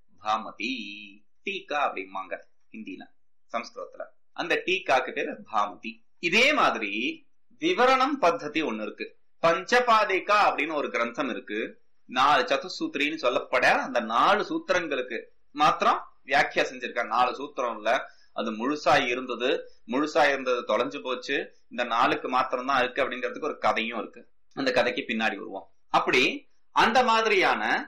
பாமதி டீகா அப்படிம்பாங்க ஹிந்தில சம்ஸ்கிருதத்துல அந்த டீகாக்கு பேரு பாமதி இதே மாதிரி விவரணம் பத்ததி ஒண்ணு இருக்கு பஞ்சபாதிகா அப்படின்னு ஒரு கிரந்தம் இருக்கு நாலு சதுசூத்திரின்னு சொல்லப்பட அந்த நாலு சூத்திரங்களுக்கு மாத்திரம் வியாக்கியா செஞ்சிருக்காங்க நாலு சூத்திரம் இல்ல அது முழுசா இருந்தது முழுசா இருந்தது தொலைஞ்சு போச்சு இந்த நாளுக்கு மாத்திரம் தான் இருக்கு அப்படிங்கிறதுக்கு ஒரு கதையும் இருக்கு அந்த கதைக்கு பின்னாடி வருவோம் அப்படி அந்த மாதிரியான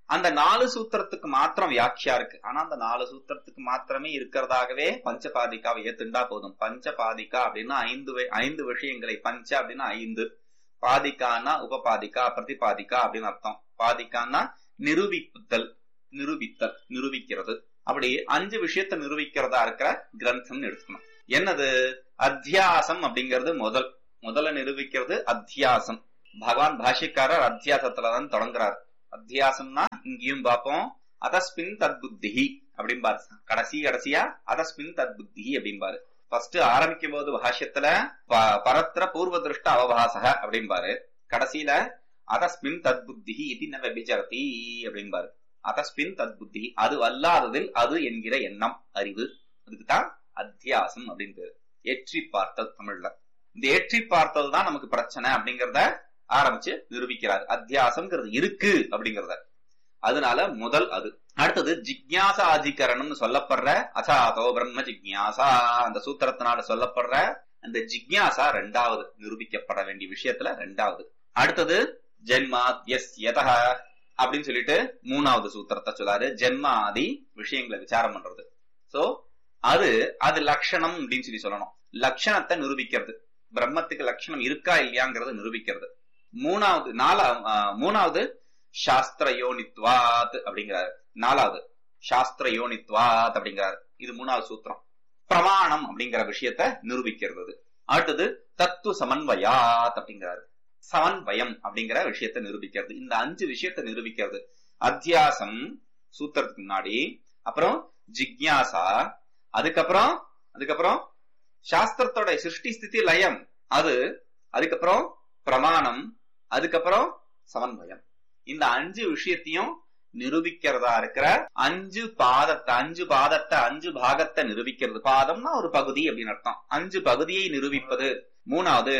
அந்த நாலு சூத்திரத்துக்கு மாத்திரம் வியாக்கியா இருக்கு ஆனா அந்த நாலு சூத்திரத்துக்கு மாத்திரமே இருக்கிறதாகவே பஞ்சபாதிகாவை ஏத்துண்டா போதும் பஞ்சபாதிகா அப்படின்னா ஐந்து வி- ஐந்து விஷயங்களை பஞ்ச அப்படின்னா ஐந்து பாதிக்கானா உபபாதிகா பிரதிபாதிகா அப்படின்னு அர்த்தம் பாதிக்கானா நிரூபித்தல் நிரூபித்தல் நிரூபிக்கிறது அப்படி அஞ்சு விஷயத்தை நிரூபிக்கிறதா இருக்கிற கிரந்தம்னு எடுத்துக்கணும் என்னது அத்தியாசம் அப்படிங்கிறது முதல் முதல்ல நிரூபிக்கிறது அத்தியாசம் பகவான் பாஷ்யக்காரர் அத்தியாசத்துலதான் தொடங்குறார் அத்தியாசம்னா இங்கேயும் பார்ப்போம் அதஸ்பின் தத் புத்தி அப்படிம்பாரு கடைசி கடைசியா அதஸ்பின் தத் புத்தி அப்படிம்பாரு ஃபர்ஸ்ட் ஆரம்பிக்கும் போது பாஷ்யத்துல ப- பரத்திர பூர்வ திருஷ்ட அவபாசக அப்படிம்பாரு கடைசியில அதஸ்மின் தத் புத்தி இது ந விபஜரதி அப்படிம்பாரு அதஸ்பின் தத் புத்தி அது அல்லாததில் அது என்கிற எண்ணம் அறிவு அதுக்குதான் அத்தியாசம் அப்படின்னு பேரு ஏற்றி பார்த்தல் தமிழ்ல இந்த ஏற்றி பார்த்தல் தான் நமக்கு பிரச்சனை அப்படிங்கறத ஆரம்பிச்சு நிரூபிக்கிறார் அத்தியாசம்ங்கிறது இருக்கு அப்படிங்கறத அதனால முதல் அது அடுத்தது ஜிக்ஞாசா அதிகரணம்னு சொல்லப்படுற அசாதோ பிரம்ம ஜிக்ஞாசா அந்த சூத்திரத்தினால சொல்லப்படுற அந்த ஜிக்ஞாசா ரெண்டாவது நிரூபிக்கப்பட வேண்டிய விஷயத்துல ரெண்டாவது அடுத்தது ஜென்மாத்யஸ்யத அப்படின்னு சொல்லிட்டு மூணாவது சூத்திரத்தை சொல்லாரு ஜென்மாதி விஷயங்களை விசாரம் பண்றது சோ அது அது லட்சணம் அப்படின்னு சொல்லி சொல்லணும் லட்சணத்தை நிரூபிக்கிறது பிரம்மத்துக்கு லட்சணம் இருக்கா இல்லையாங்கிறத நிரூபிக்கிறது மூணாவது நாலா ஆஹ், மூணாவது சாஸ்திர யோனித்வாத் அப்படிங்கிறாரு நாலாவது சாஸ்திர யோனித்வாத் அப்படிங்கிறாரு இது மூணாவது சூத்திரம் பிரமாணம் அப்படிங்கிற விஷயத்த நிரூபிக்கிறது அது. அடுத்தது தத்துவ சமன்வயாத் அப்படிங்கிறாரு சமன்வயம் அப்படிங்கிற விஷயத்தை நிரூபிக்கிறது இந்த அஞ்சு விஷயத்தை நிரூபிக்கிறது அத்தியாசம் சூத்திரத்துக்கு முன்னாடி அப்புறம் ஜிக்ஞாசா அதுக்கப்புறம் அதுக்கப்புறம் சாஸ்திரத்தோட சிருஷ்டி ஸ்திதி லயம் அது அதுக்கப்புறம் பிரமாணம் அதுக்கப்புறம் சமன்வயம் இந்த அஞ்சு விஷயத்தையும் நிரூபிக்கிறதா இருக்கிற அஞ்சு பாதத்தை அஞ்சு பாதத்தை அஞ்சு பாகத்தை நிரூபிக்கிறது பாதம்னா ஒரு பகுதி அப்படின்னு அர்த்தம் அஞ்சு பகுதியை நிரூபிப்பது மூணாவது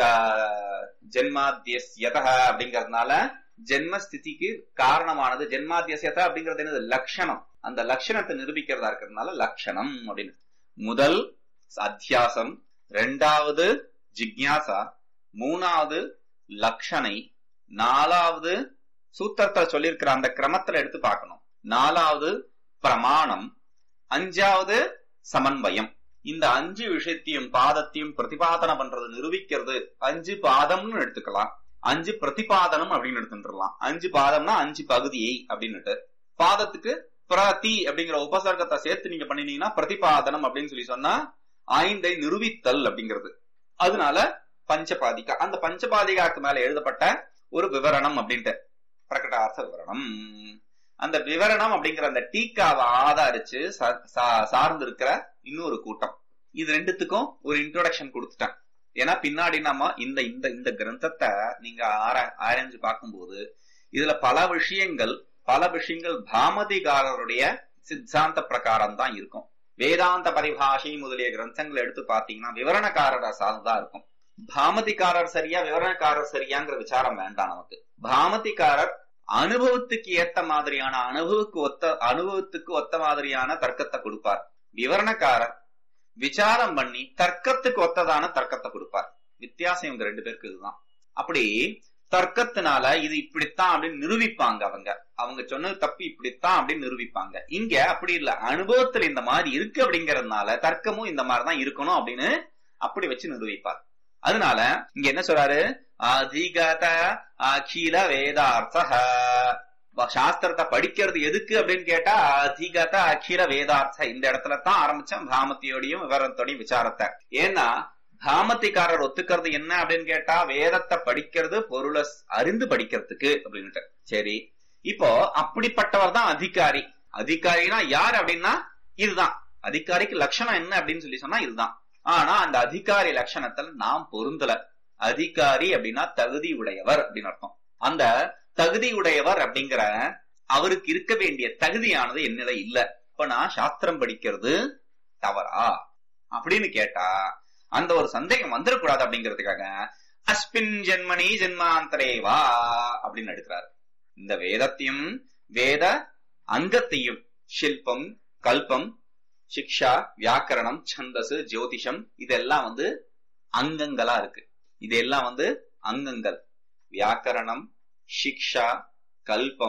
ஜென்மாத்தியஸ்யத அப்படிங்கறதுனால ஜென்மஸ்திதிக்கு காரணமானது ஜென்மாத்தியசியத அப்படிங்கிறது என்னது லட்சணம் அந்த லட்சணத்தை நிரூபிக்கிறதா இருக்கிறதுனால லட்சணம் அப்படின்னு முதல் அத்தியாசம் ரெண்டாவது ஜிக்ஞாசா மூணாவது லக்ஷனை நாலாவது சூத்திரத்தை சொல்லியிருக்கிற அந்த கிரமத்துல எடுத்து பார்க்கணும் நாலாவது பிரமாணம் அஞ்சாவது சமன்வயம் இந்த அஞ்சு விஷயத்தையும் பாதத்தையும் பிரதிபாதனை பண்றது நிரூபிக்கிறது அஞ்சு பாதம்னு எடுத்துக்கலாம் அஞ்சு பிரதிபாதனம் அப்படின்னு எடுத்துட்டுலாம் அஞ்சு பாதம்னா அஞ்சு பகுதியை அப்படின்னுட்டு பாதத்துக்கு பிரதி அப்படிங்கிற உபசர்க்கத்தை சேர்த்து நீங்க பண்ணினீங்கன்னா பிரதிபாதனம் அப்படின்னு சொல்லி சொன்னா ஐந்தை நிரூபித்தல் அப்படிங்கிறது அதனால பஞ்சபாதிகா அந்த பஞ்சபாதிகாக்கு மேல எழுதப்பட்ட ஒரு விவரணம் அப்படின்ட்டு பிரகடார்த்த விவரணம் அந்த விவரணம் அப்படிங்கிற அந்த டீக்காவை ஆதரிச்சு சா- சா- சார்ந்து இருக்கிற இன்னொரு கூட்டம் இது ரெண்டுத்துக்கும் ஒரு இன்ட்ரோடக்ஷன் கொடுத்துட்டேன் ஏன்னா பின்னாடி நம்ம இந்த இந்த இந்த கிரந்தத்தை நீங்க ஆரா- ஆராய்ஞ்சு பார்க்கும்போது இதுல பல விஷயங்கள் பல விஷயங்கள் பாமதிகாரருடைய சித்தாந்த பிரகாரம் தான் இருக்கும் வேதாந்த பரிபாஷை முதலிய கிரந்தங்களை எடுத்து பாத்தீங்கன்னா விவரணக்காரரை சார்ந்துதான் இருக்கும் பாமதிகாரர் சரியா விவரணக்காரர் சரியாங்கிற விசாரம் வேண்டாம் நமக்கு பாமதிகாரர் அனுபவத்துக்கு ஏத்த மாதிரியான அனுபவத்துக்கு ஒத்த அனுபவத்துக்கு ஒத்த மாதிரியான தர்க்கத்தை கொடுப்பார் விவரணக்காரர் விசாரம் பண்ணி தர்க்கத்துக்கு ஒத்ததான தர்க்கத்தை கொடுப்பார் வித்தியாசம் இவங்க ரெண்டு பேருக்கு இதுதான் அப்படி தர்க்கத்தினால இது இப்படித்தான் அப்படின்னு நிரூபிப்பாங்க அவங்க அவங்க சொன்னது தப்பு இப்படித்தான் அப்படின்னு நிரூபிப்பாங்க இங்க அப்படி இல்ல அனுபவத்துல இந்த மாதிரி இருக்கு அப்படிங்கறதுனால தர்க்கமும் இந்த மாதிரி தான் இருக்கணும் அப்படின்னு அப்படி வச்சு நிரூபிப்பார் அதனால இங்க என்ன சொல்றாரு அதிகத அகில வேதார்த்த சாஸ்திரத்தை படிக்கிறது எதுக்கு அப்படின்னு கேட்டா அதிகத அகில வேதார்த்த இந்த இடத்துல தான் ஆரம்பிச்சேன் பாமத்தியோடையும் விவரத்தோடையும் விசாரத்தை ஏன்னா பாமத்திக்காரர் ஒத்துக்கிறது என்ன அப்படின்னு கேட்டா வேதத்தை படிக்கிறது பொருளை அறிந்து படிக்கிறதுக்கு அப்படின்ட்டு சரி இப்போ அப்படிப்பட்டவர் தான் அதிகாரி அதிகாரினா யார் அப்படின்னா இதுதான் அதிகாரிக்கு லட்சணம் என்ன அப்படின்னு சொல்லி சொன்னா இதுதான் ஆனா அந்த அதிகாரி லட்சணத்துல நாம் பொருந்தல அதிகாரி அப்படின்னா தகுதி உடையவர் அப்படின்னு அர்த்தம் அந்த தகுதி உடையவர் அப்படிங்கிற அவருக்கு இருக்க வேண்டிய தகுதியானது என்னில இல்ல இப்ப நான் சாஸ்திரம் படிக்கிறது தவறா அப்படின்னு கேட்டா அந்த ஒரு சந்தேகம் வந்துடக்கூடாது அப்படிங்கிறதுக்காக அஸ்பின் ஜென்மனி ஜென்மாந்தரேவா அப்படின்னு எடுக்கிறார் இந்த வேதத்தையும் வேத அங்கத்தையும் ஷில்பம் கல்பம் சிக்ஷா வியாக்கரணம் சந்தசு ஜோதிஷம் இதெல்லாம் வந்து அங்கங்களா இருக்கு இதெல்லாம் வந்து அங்கங்கள் வியாக்கரணம் சிக்ஷா கல்பம்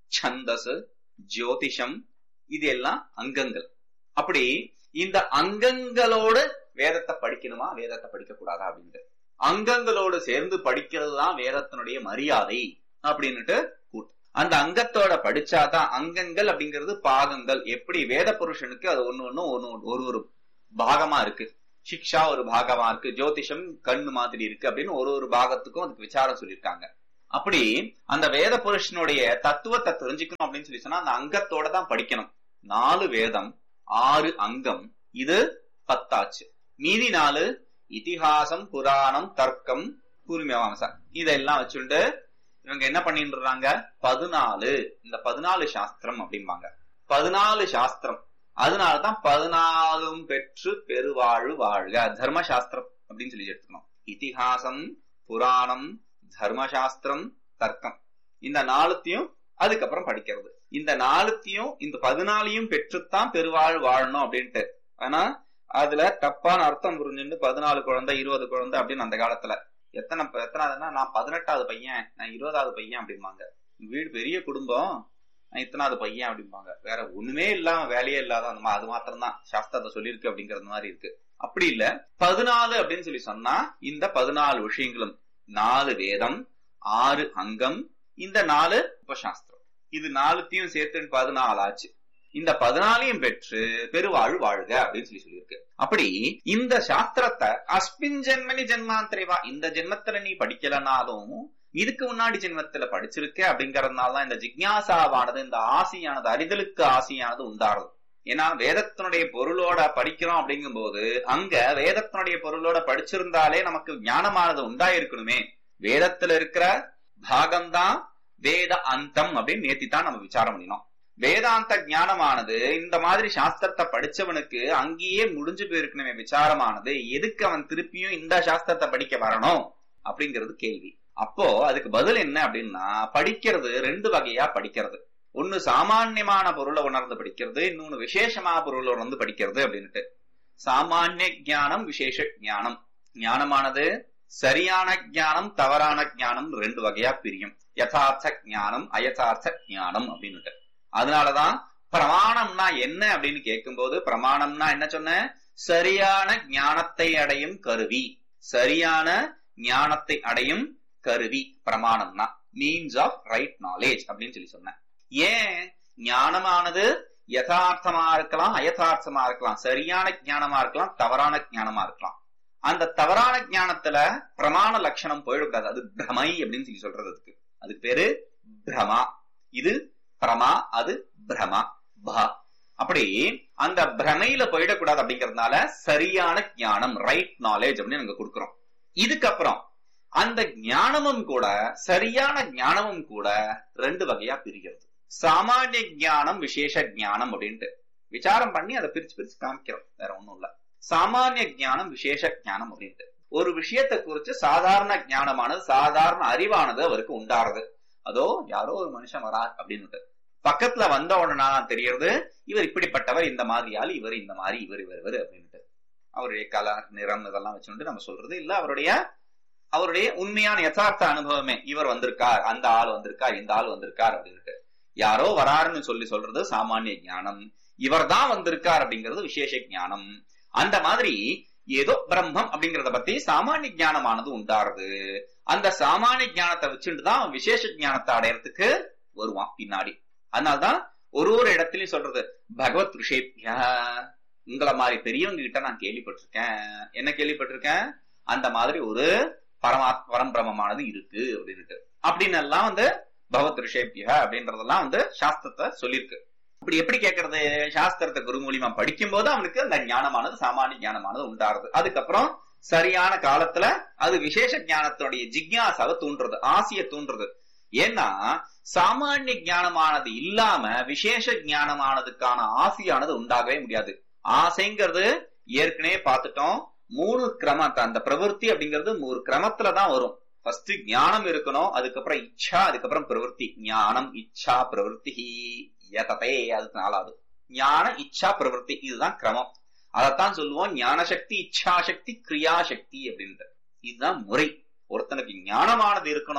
சந்தஸ் ஜோதிஷம் இது எல்லாம் அங்கங்கள் அப்படி இந்த அங்கங்களோடு வேதத்தை படிக்கணுமா வேதத்தை படிக்க கூடாதா அப்படின்ட்டு அங்கங்களோடு சேர்ந்து படிக்கிறது தான் வேதத்தினுடைய மரியாதை அப்படின்னுட்டு கூட்டு அந்த அங்கத்தோட படிச்சாதான் அங்கங்கள் அப்படிங்கிறது பாகங்கள் எப்படி வேத புருஷனுக்கு அது ஒண்ணு ஒண்ணு ஒண்ணு ஒரு ஒரு பாகமா இருக்கு சிக்ஷா ஒரு பாகமா இருக்கு ஜோதிஷம் கண்ணு மாதிரி இருக்கு அப்படின்னு ஒரு ஒரு பாகத்துக்கும் அதுக்கு விசாரம் சொல்லியிருக்காங்க அப்படி அந்த வேத புருஷனுடைய தத்துவத்தை தெரிஞ்சுக்கணும் அப்படின்னு சொல்லி சொன்னா அந்த அங்கத்தோட தான் படிக்கணும் நாலு வேதம் ஆறு அங்கம் இது பத்தாச்சு மீதி நாலு இதிகாசம் புராணம் தர்க்கம் பூர்வீமாம்சம் இதெல்லாம் வச்சுட்டு இவங்க என்ன பண்ணிடுறாங்க பதினாலு இந்த பதினாலு சாஸ்திரம் அப்படிம்பாங்க பதினாலு சாஸ்திரம் அதனாலதான் பதினாலும் பெற்று பெருவாழ்வு வாழ்க தர்மசாஸ்திரம் அப்படின்னு சொல்லி எடுத்துக்கணும் இதிகாசம் புராணம் தர்மசாஸ்திரம் தர்க்கம் இந்த நாலுத்தையும் அதுக்கப்புறம் படிக்கிறது இந்த நாலுத்தையும் இந்த பதினாலையும் பெற்றுத்தான் பெருவாழ் வாழணும் அப்படின்ட்டு ஆனா அதுல தப்பான அர்த்தம் புரிஞ்சுட்டு பதினாலு குழந்தை இருபது குழந்தை அப்படின்னு அந்த காலத்துல எத்தனை எத்தனாவதுன்னா நான் பதினெட்டாவது பையன் நான் இருபதாவது பையன் அப்படிம்பாங்க வீடு பெரிய குடும்பம் நான் இத்தனாவது பையன் அப்படிம்பாங்க வேற ஒண்ணுமே இல்லாம வேலையே இல்லாத அந்த அது மாத்திரம் தான் சாஸ்திரத்தை சொல்லியிருக்கு அப்படிங்கறது மாதிரி இருக்கு அப்படி இல்ல பதினாலு அப்படின்னு சொல்லி சொன்னா இந்த பதினாலு விஷயங்களும் நாலு வேதம் ஆறு அங்கம் இந்த நாலு உபசாஸ்திரம் இது நாலுத்தையும் சேர்த்து பதினாலு ஆச்சு இந்த பதினாலையும் பெற்று பெருவாழ் வாழ்க அப்படின்னு சொல்லி சொல்லியிருக்கு அப்படி இந்த சாஸ்திரத்தை அஸ்மின் ஜென்மனி ஜென்மாந்திரேவா இந்த ஜென்மத்துல நீ படிக்கலனாலும் இதுக்கு முன்னாடி ஜென்மத்துல படிச்சிருக்க அப்படிங்கறதுனால தான் இந்த ஜிக்யாசாவானது இந்த ஆசையானது அறிதலுக்கு ஆசையானது உண்டாறது ஏன்னா வேதத்தினுடைய பொருளோட படிக்கிறோம் அப்படிங்கும் போது அங்க வேதத்தினுடைய பொருளோட படிச்சிருந்தாலே நமக்கு ஞானமானது உண்டாயிருக்கணுமே வேதத்துல இருக்கிற பாகம்தான் வேத அந்தம் அப்படின்னு நேத்தி தான் நம்ம விசாரம் பண்ணினோம் வேதாந்த ஞானமானது இந்த மாதிரி சாஸ்திரத்தை படிச்சவனுக்கு அங்கேயே முடிஞ்சு போயிருக்கணுமே விசாரமானது எதுக்கு அவன் திருப்பியும் இந்த சாஸ்திரத்தை படிக்க வரணும் அப்படிங்கிறது கேள்வி அப்போ அதுக்கு பதில் என்ன அப்படின்னா படிக்கிறது ரெண்டு வகையா படிக்கிறது ஒன்னு சாமான்யமான பொருளை உணர்ந்து படிக்கிறது இன்னொன்னு விசேஷமான பொருளை உணர்ந்து படிக்கிறது அப்படின்ட்டு சாமானிய ஞானம் விசேஷ ஞானம் ஞானமானது சரியான ஞானம் தவறான ஞானம் ரெண்டு வகையா பிரியும் யதார்த்த ஞானம் அயதார்த்த ஞானம் அப்படின்னுட்டு அதனாலதான் பிரமாணம்னா என்ன அப்படின்னு கேட்கும்போது பிரமாணம்னா என்ன சொன்ன சரியான ஞானத்தை அடையும் கருவி சரியான ஞானத்தை அடையும் கருவி பிரமாணம்னா மீன்ஸ் ஆஃப் ரைட் நாலேஜ் அப்படின்னு சொல்லி சொன்னேன் ஏன் ஞானமானது யதார்த்தமா இருக்கலாம் அயதார்த்தமா இருக்கலாம் சரியான ஞானமா இருக்கலாம் தவறான ஞானமா இருக்கலாம் அந்த தவறான ஞானத்துல பிரமாண லட்சணம் போயிடக்கூடாது அது பிரமை அப்படின்னு சொல்லி சொல்றது அதுக்கு அதுக்கு பேரு பிரமா இது பிரமா அது பிரமா பா அப்படி அந்த பிரமையில போயிடக்கூடாது அப்படிங்கறதுனால சரியான ஞானம் ரைட் நாலேஜ் அப்படின்னு நாங்க கொடுக்கிறோம் இதுக்கப்புறம் அந்த ஞானமும் கூட சரியான ஞானமும் கூட ரெண்டு வகையா பிரிகிறது சாமானிய ஞானம் விசேஷ ஞானம் அப்படின்ட்டு விசாரம் பண்ணி அதை பிரிச்சு பிரிச்சு காமிக்கிறோம் வேற ஒண்ணும் இல்ல சாமானிய ஞானம் விசேஷ ஞானம் அப்படின்ட்டு ஒரு விஷயத்தை குறிச்சு சாதாரண ஞானமானது சாதாரண அறிவானது அவருக்கு உண்டாறது அதோ யாரோ ஒரு மனுஷன் வரார் அப்படின்னுட்டு பக்கத்துல வந்த உடனே தெரியறது இவர் இப்படிப்பட்டவர் இந்த மாதிரி ஆள் இவர் இந்த மாதிரி இவர் இவர் இவர் அப்படின்ட்டு அவருடைய கலர் நிறம் இதெல்லாம் வச்சுட்டு நம்ம சொல்றது இல்ல அவருடைய அவருடைய உண்மையான யதார்த்த அனுபவமே இவர் வந்திருக்கார் அந்த ஆள் வந்திருக்கார் இந்த ஆள் வந்திருக்கார் அப்படின்ட்டு யாரோ வராருன்னு சொல்லி சொல்றது சாமானிய ஞானம் இவர் தான் வந்திருக்கார் அப்படிங்கிறது விசேஷ ஞானம் அந்த மாதிரி ஏதோ பிரம்மம் அப்படிங்கறத பத்தி சாமானிய ஞானமானது உண்டாருது அந்த சாமானிய ஞானத்தை வச்சுட்டு தான் விசேஷ ஞானத்தை அடையறதுக்கு வருவான் பின்னாடி அதனால்தான் ஒரு ஒரு இடத்துலயும் சொல்றது பகவத் ரிஷேப்யா உங்களை மாதிரி பெரியவங்க கிட்ட நான் கேள்விப்பட்டிருக்கேன் என்ன கேள்விப்பட்டிருக்கேன் அந்த மாதிரி ஒரு பரமா பரம்பிரமமானது இருக்கு அப்படின்ட்டு அப்படின்னு எல்லாம் வந்து பகவத் ரிஷேப்யா அப்படின்றதெல்லாம் வந்து சாஸ்திரத்தை சொல்லியிருக்கு இப்படி எப்படி கேட்கறது சாஸ்திரத்தை குரு மூலியமா படிக்கும் போது அவனுக்கு அந்த ஞானமானது சாமானிய ஞானமானது உண்டாருது அதுக்கப்புறம் சரியான காலத்துல அது விசேஷ ஞானத்துடைய ஜிக்யாசாவை தூண்டுறது ஆசைய தூண்டுறது ஏன்னா சாமானிய ஞானமானது இல்லாம விசேஷ ஞானமானதுக்கான ஆசையானது உண்டாகவே முடியாது ஆசைங்கிறது ஏற்கனவே பார்த்துட்டோம் மூணு கிரமத்தை அந்த பிரவருத்தி அப்படிங்கிறது மூணு கிரமத்துல தான் வரும் ஃபர்ஸ்ட் ஞானம் இருக்கணும் அதுக்கப்புறம் இச்சா அதுக்கப்புறம் பிரவருத்தி ஞானம் இச்சா பிரவருத்தி யததே அதுக்கு நாலாவது ஞான இச்சா பிரவருத்தி இதுதான் கிரமம் அதைத்தான் சொல்லுவோம் ஞான சக்தி இச்சா சக்தி கிரியா சக்தி அப்படின்ட்டு இதுதான் முறை ஒருத்தனுக்கு ஞானமானது இருக்கணும்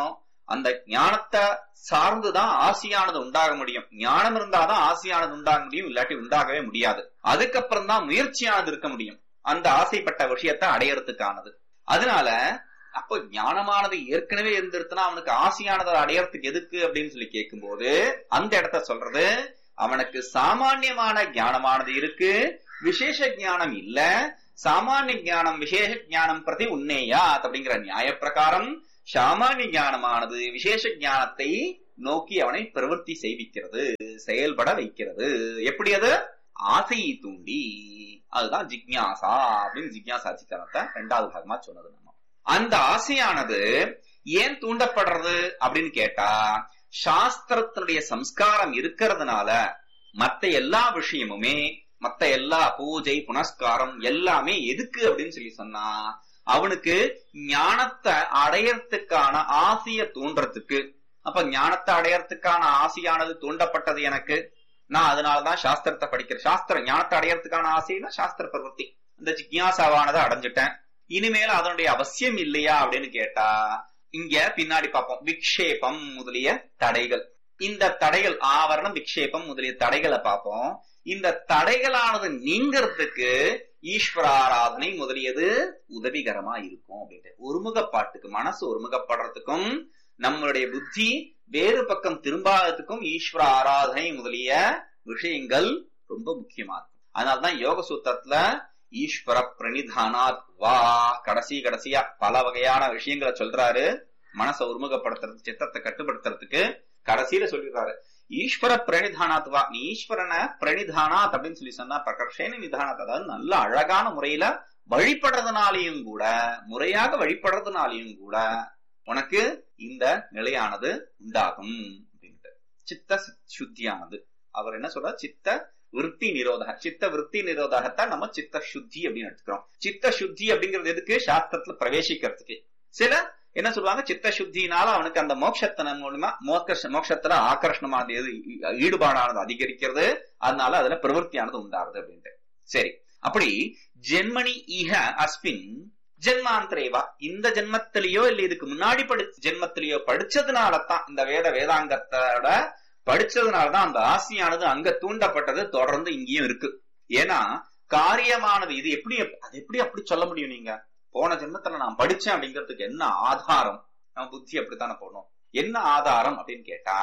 அந்த ஞானத்தை சார்ந்துதான் ஆசையானது உண்டாக முடியும் ஞானம் இருந்தாதான் ஆசையானது உண்டாக முடியும் இல்லாட்டி உண்டாகவே முடியாது அதுக்கப்புறம் தான் முயற்சியானது இருக்க முடியும் அந்த ஆசைப்பட்ட விஷயத்தை அடையறதுக்கானது அதனால அப்போ ஞானமானது ஏற்கனவே இருந்திருச்சுன்னா அவனுக்கு ஆசையானதை அடையறதுக்கு எதுக்கு அப்படின்னு சொல்லி கேட்கும்போது அந்த இடத்த சொல்றது அவனுக்கு சாமானியமான ஞானமானது இருக்கு விசேஷ ஞானம் இல்ல சாமானிய ஞானம் விசேஷ ஞானம் பிரதி உன்னேயா அப்படிங்கிற நியாய பிரகாரம் சாமானிய ஞானமானது விசேஷ ஞானத்தை நோக்கி அவனை பிரவൃத்தி செய்விக்கிறது செயல்பட வைக்கிறது எப்படி அது ஆசையை தூண்டி அதுதான் ஜிக்ஞாசா அப்படின்னு ஜிக்ஞாசா அதிகாரத்தை ரெண்டாவது பாகமா சொன்னது நம்ம அந்த ஆசையானது ஏன் தூண்டப்படுறது அப்படின்னு கேட்டா சாஸ்திரத்தினுடைய சம்ஸ்காரம் இருக்கிறதுனால மத்த எல்லா விஷயமுமே மத்த எல்லா பூஜை புனஸ்காரம் எல்லாமே எதுக்கு அப்படின்னு சொல்லி சொன்னா அவனுக்கு ஞானத்தை அடையறதுக்கான ஆசைய தூண்டுறதுக்கு அப்ப ஞானத்தை அடையறதுக்கான ஆசையானது தூண்டப்பட்டது எனக்கு நான் அதனாலதான் சாஸ்திரத்தை படிக்கிறேன் சாஸ்திரம் ஞானத்தை அடையறதுக்கான ஆசைனா சாஸ்திர பிரவൃத்தி இந்த ஜிக்யாசாவானதை அடைஞ்சிட்டேன் இனிமேல் அதனுடைய அவசியம் இல்லையா அப்படின்னு கேட்டா இங்க பின்னாடி பார்ப்போம் விக்ஷேபம் முதலிய தடைகள் இந்த தடைகள் ஆவரணம் விக்ஷேபம் முதலிய தடைகளை பார்ப்போம் இந்த தடைகளானது நீங்கிறதுக்கு ஈஸ்வர ஆராதனை முதலியது உதவிகரமா இருக்கும் அப்படின்ட்டு ஒருமுகப்பாட்டுக்கு மனசு ஒருமுகப்படுறதுக்கும் நம்மளுடைய புத்தி வேறு பக்கம் திரும்பாததுக்கும் ஈஸ்வர ஆராதனை முதலிய விஷயங்கள் ரொம்ப முக்கியமா இருக்கும் அதனால்தான் யோக சூத்திரத்துல ஈஸ்வர பிரணிதானாத் வா கடைசி கடைசியா பல வகையான விஷயங்களை சொல்றாரு மனசை ஒருமுகப்படுத்துறதுக்கு சித்தத்தை கட்டுப்படுத்துறதுக்கு கடைசியில சொல்லிடுறாரு ஈஸ்வர பிரணிதானாத் வா நீ ஈஸ்வரனை பிரணிதானாத் அப்படின்னு சொல்லி சொன்னா பிரகர்ஷேன நிதானாத் அதாவது நல்ல அழகான முறையில வழிபடுறதுனாலையும் கூட முறையாக வழிபடுறதுனாலையும் கூட உனக்கு இந்த நிலையானது உண்டாகும் அப்படின்ட்டு சித்த சுத்தியானது அவர் என்ன சொல்ற சித்த விற்பி நிரோதக சித்த விற்பி நிரோதகத்தான் நம்ம சித்த சுத்தி அப்படின்னு எடுத்துக்கிறோம் சித்த சுத்தி அப்படிங்கிறது எதுக்கு சாஸ்திரத்துல பிரவேசிக்கிறதுக்கு சில என்ன சொல்லுவாங்க சித்த சுத்தினால அவனுக்கு அந்த மோட்சத்தன மூலமா மோட்ச மோட்சத்துல ஆக்கர்ஷணமானது எது ஈடுபாடானது அதிகரிக்கிறது அதனால அதுல பிரவருத்தியானது உண்டாகுது அப்படின்ட்டு சரி அப்படி ஜென்மணி இஹ அஸ்பின் ஜென்மாந்திரேவா இந்த ஜென்மத்திலேயோ இல்ல இதுக்கு முன்னாடி படி ஜென்மத்திலேயோ படிச்சதுனாலதான் இந்த வேத வேதாங்கத்தோட படிச்சதுனாலதான் அந்த ஆசையானது அங்க தூண்டப்பட்டது தொடர்ந்து இங்கேயும் இருக்கு ஏன்னா காரியமானது இது எப்படி அது எப்படி அப்படி சொல்ல முடியும் நீங்க போன ஜென்மத்துல நான் படிச்சேன் அப்படிங்கிறதுக்கு என்ன ஆதாரம் நம்ம புத்தி அப்படித்தானே போடணும் என்ன ஆதாரம் அப்படின்னு கேட்டா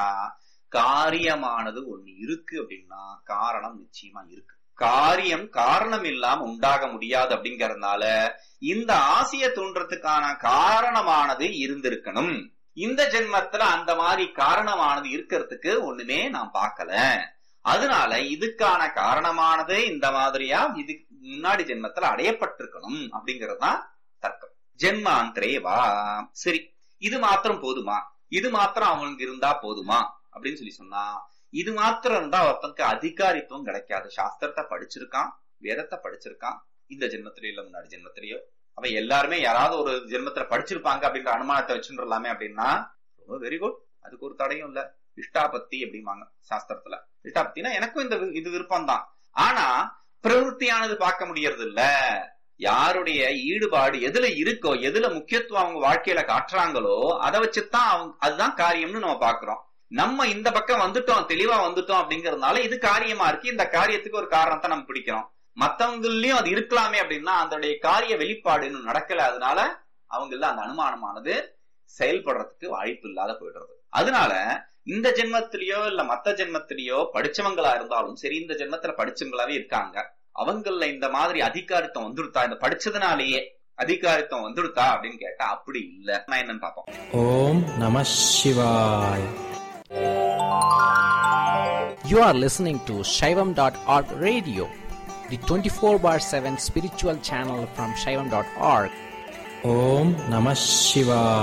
காரியமானது ஒண்ணு இருக்கு அப்படின்னா காரணம் நிச்சயமா இருக்கு காரியம் காரணம் இல்லாம உண்டாக முடியாது அப்படிங்கறதுனால இந்த ஆசைய தோன்றதுக்கான காரணமானது இருந்திருக்கணும் இந்த ஜென்மத்துல அந்த மாதிரி காரணமானது இருக்கிறதுக்கு ஒண்ணுமே நான் பார்க்கல அதனால இதுக்கான காரணமானது இந்த மாதிரியா இது முன்னாடி ஜென்மத்துல அடையப்பட்டிருக்கணும் அப்படிங்கறதுதான் தர்க்கம் ஜென்மாந்திரே வா சரி இது மாத்திரம் போதுமா இது மாத்திரம் அவனுக்கு இருந்தா போதுமா அப்படின்னு சொல்லி சொன்னா இது மாத்திரம் இருந்தா ஒருத்தனுக்கு அதிகாரித்துவம் கிடைக்காது சாஸ்திரத்தை படிச்சிருக்கான் வேதத்தை படிச்சிருக்கான் இந்த ஜென்மத்திலயோ இல்ல முன்னாடி ஜென்மத்திலயோ அவன் எல்லாருமே யாராவது ஒரு ஜென்மத்துல படிச்சிருப்பாங்க அப்படின்ற அனுமானத்தை வச்சுருலாமே அப்படின்னா ரொம்ப வெரி குட் அதுக்கு ஒரு தடையும் இல்ல இஷ்டாபத்தி அப்படிம்பாங்க சாஸ்திரத்துல இஷ்டாபத்தினா எனக்கும் இந்த இது விருப்பம் தான் ஆனா பிரவருத்தியானது பார்க்க முடியறது இல்ல யாருடைய ஈடுபாடு எதுல இருக்கோ எதுல முக்கியத்துவம் அவங்க வாழ்க்கையில காட்டுறாங்களோ அதை வச்சுதான் அவங்க அதுதான் காரியம்னு நம்ம பாக்குறோம் நம்ம இந்த பக்கம் வந்துட்டோம் தெளிவா வந்துட்டோம் அப்படிங்கறதுனால இது காரியமா இருக்கு இந்த காரியத்துக்கு ஒரு காரணத்தை நம்ம பிடிக்கிறோம் மத்தவங்களையும் அது இருக்கலாமே அப்படின்னா அதனுடைய காரிய வெளிப்பாடு இன்னும் நடக்கல அதனால அவங்கள அந்த அனுமானமானது செயல்படுறதுக்கு வாய்ப்பு இல்லாத போயிடுறது அதனால இந்த ஜென்மத்திலேயோ இல்ல மத்த ஜென்மத்திலேயோ படிச்சவங்களா இருந்தாலும் சரி இந்த ஜென்மத்துல படிச்சவங்களாவே இருக்காங்க அவங்கள இந்த மாதிரி அதிகாரித்தம் வந்துருத்தா இந்த படிச்சதுனாலேயே அதிகாரித்தம் வந்துருத்தா அப்படின்னு கேட்டா அப்படி இல்ல நான் என்னன்னு பாப்போம் ஓம் நம சிவாய் You are listening to Shaivam.org radio, the 24 bar 7 spiritual channel from Shaivam.org. ஓம் நம சிவாய்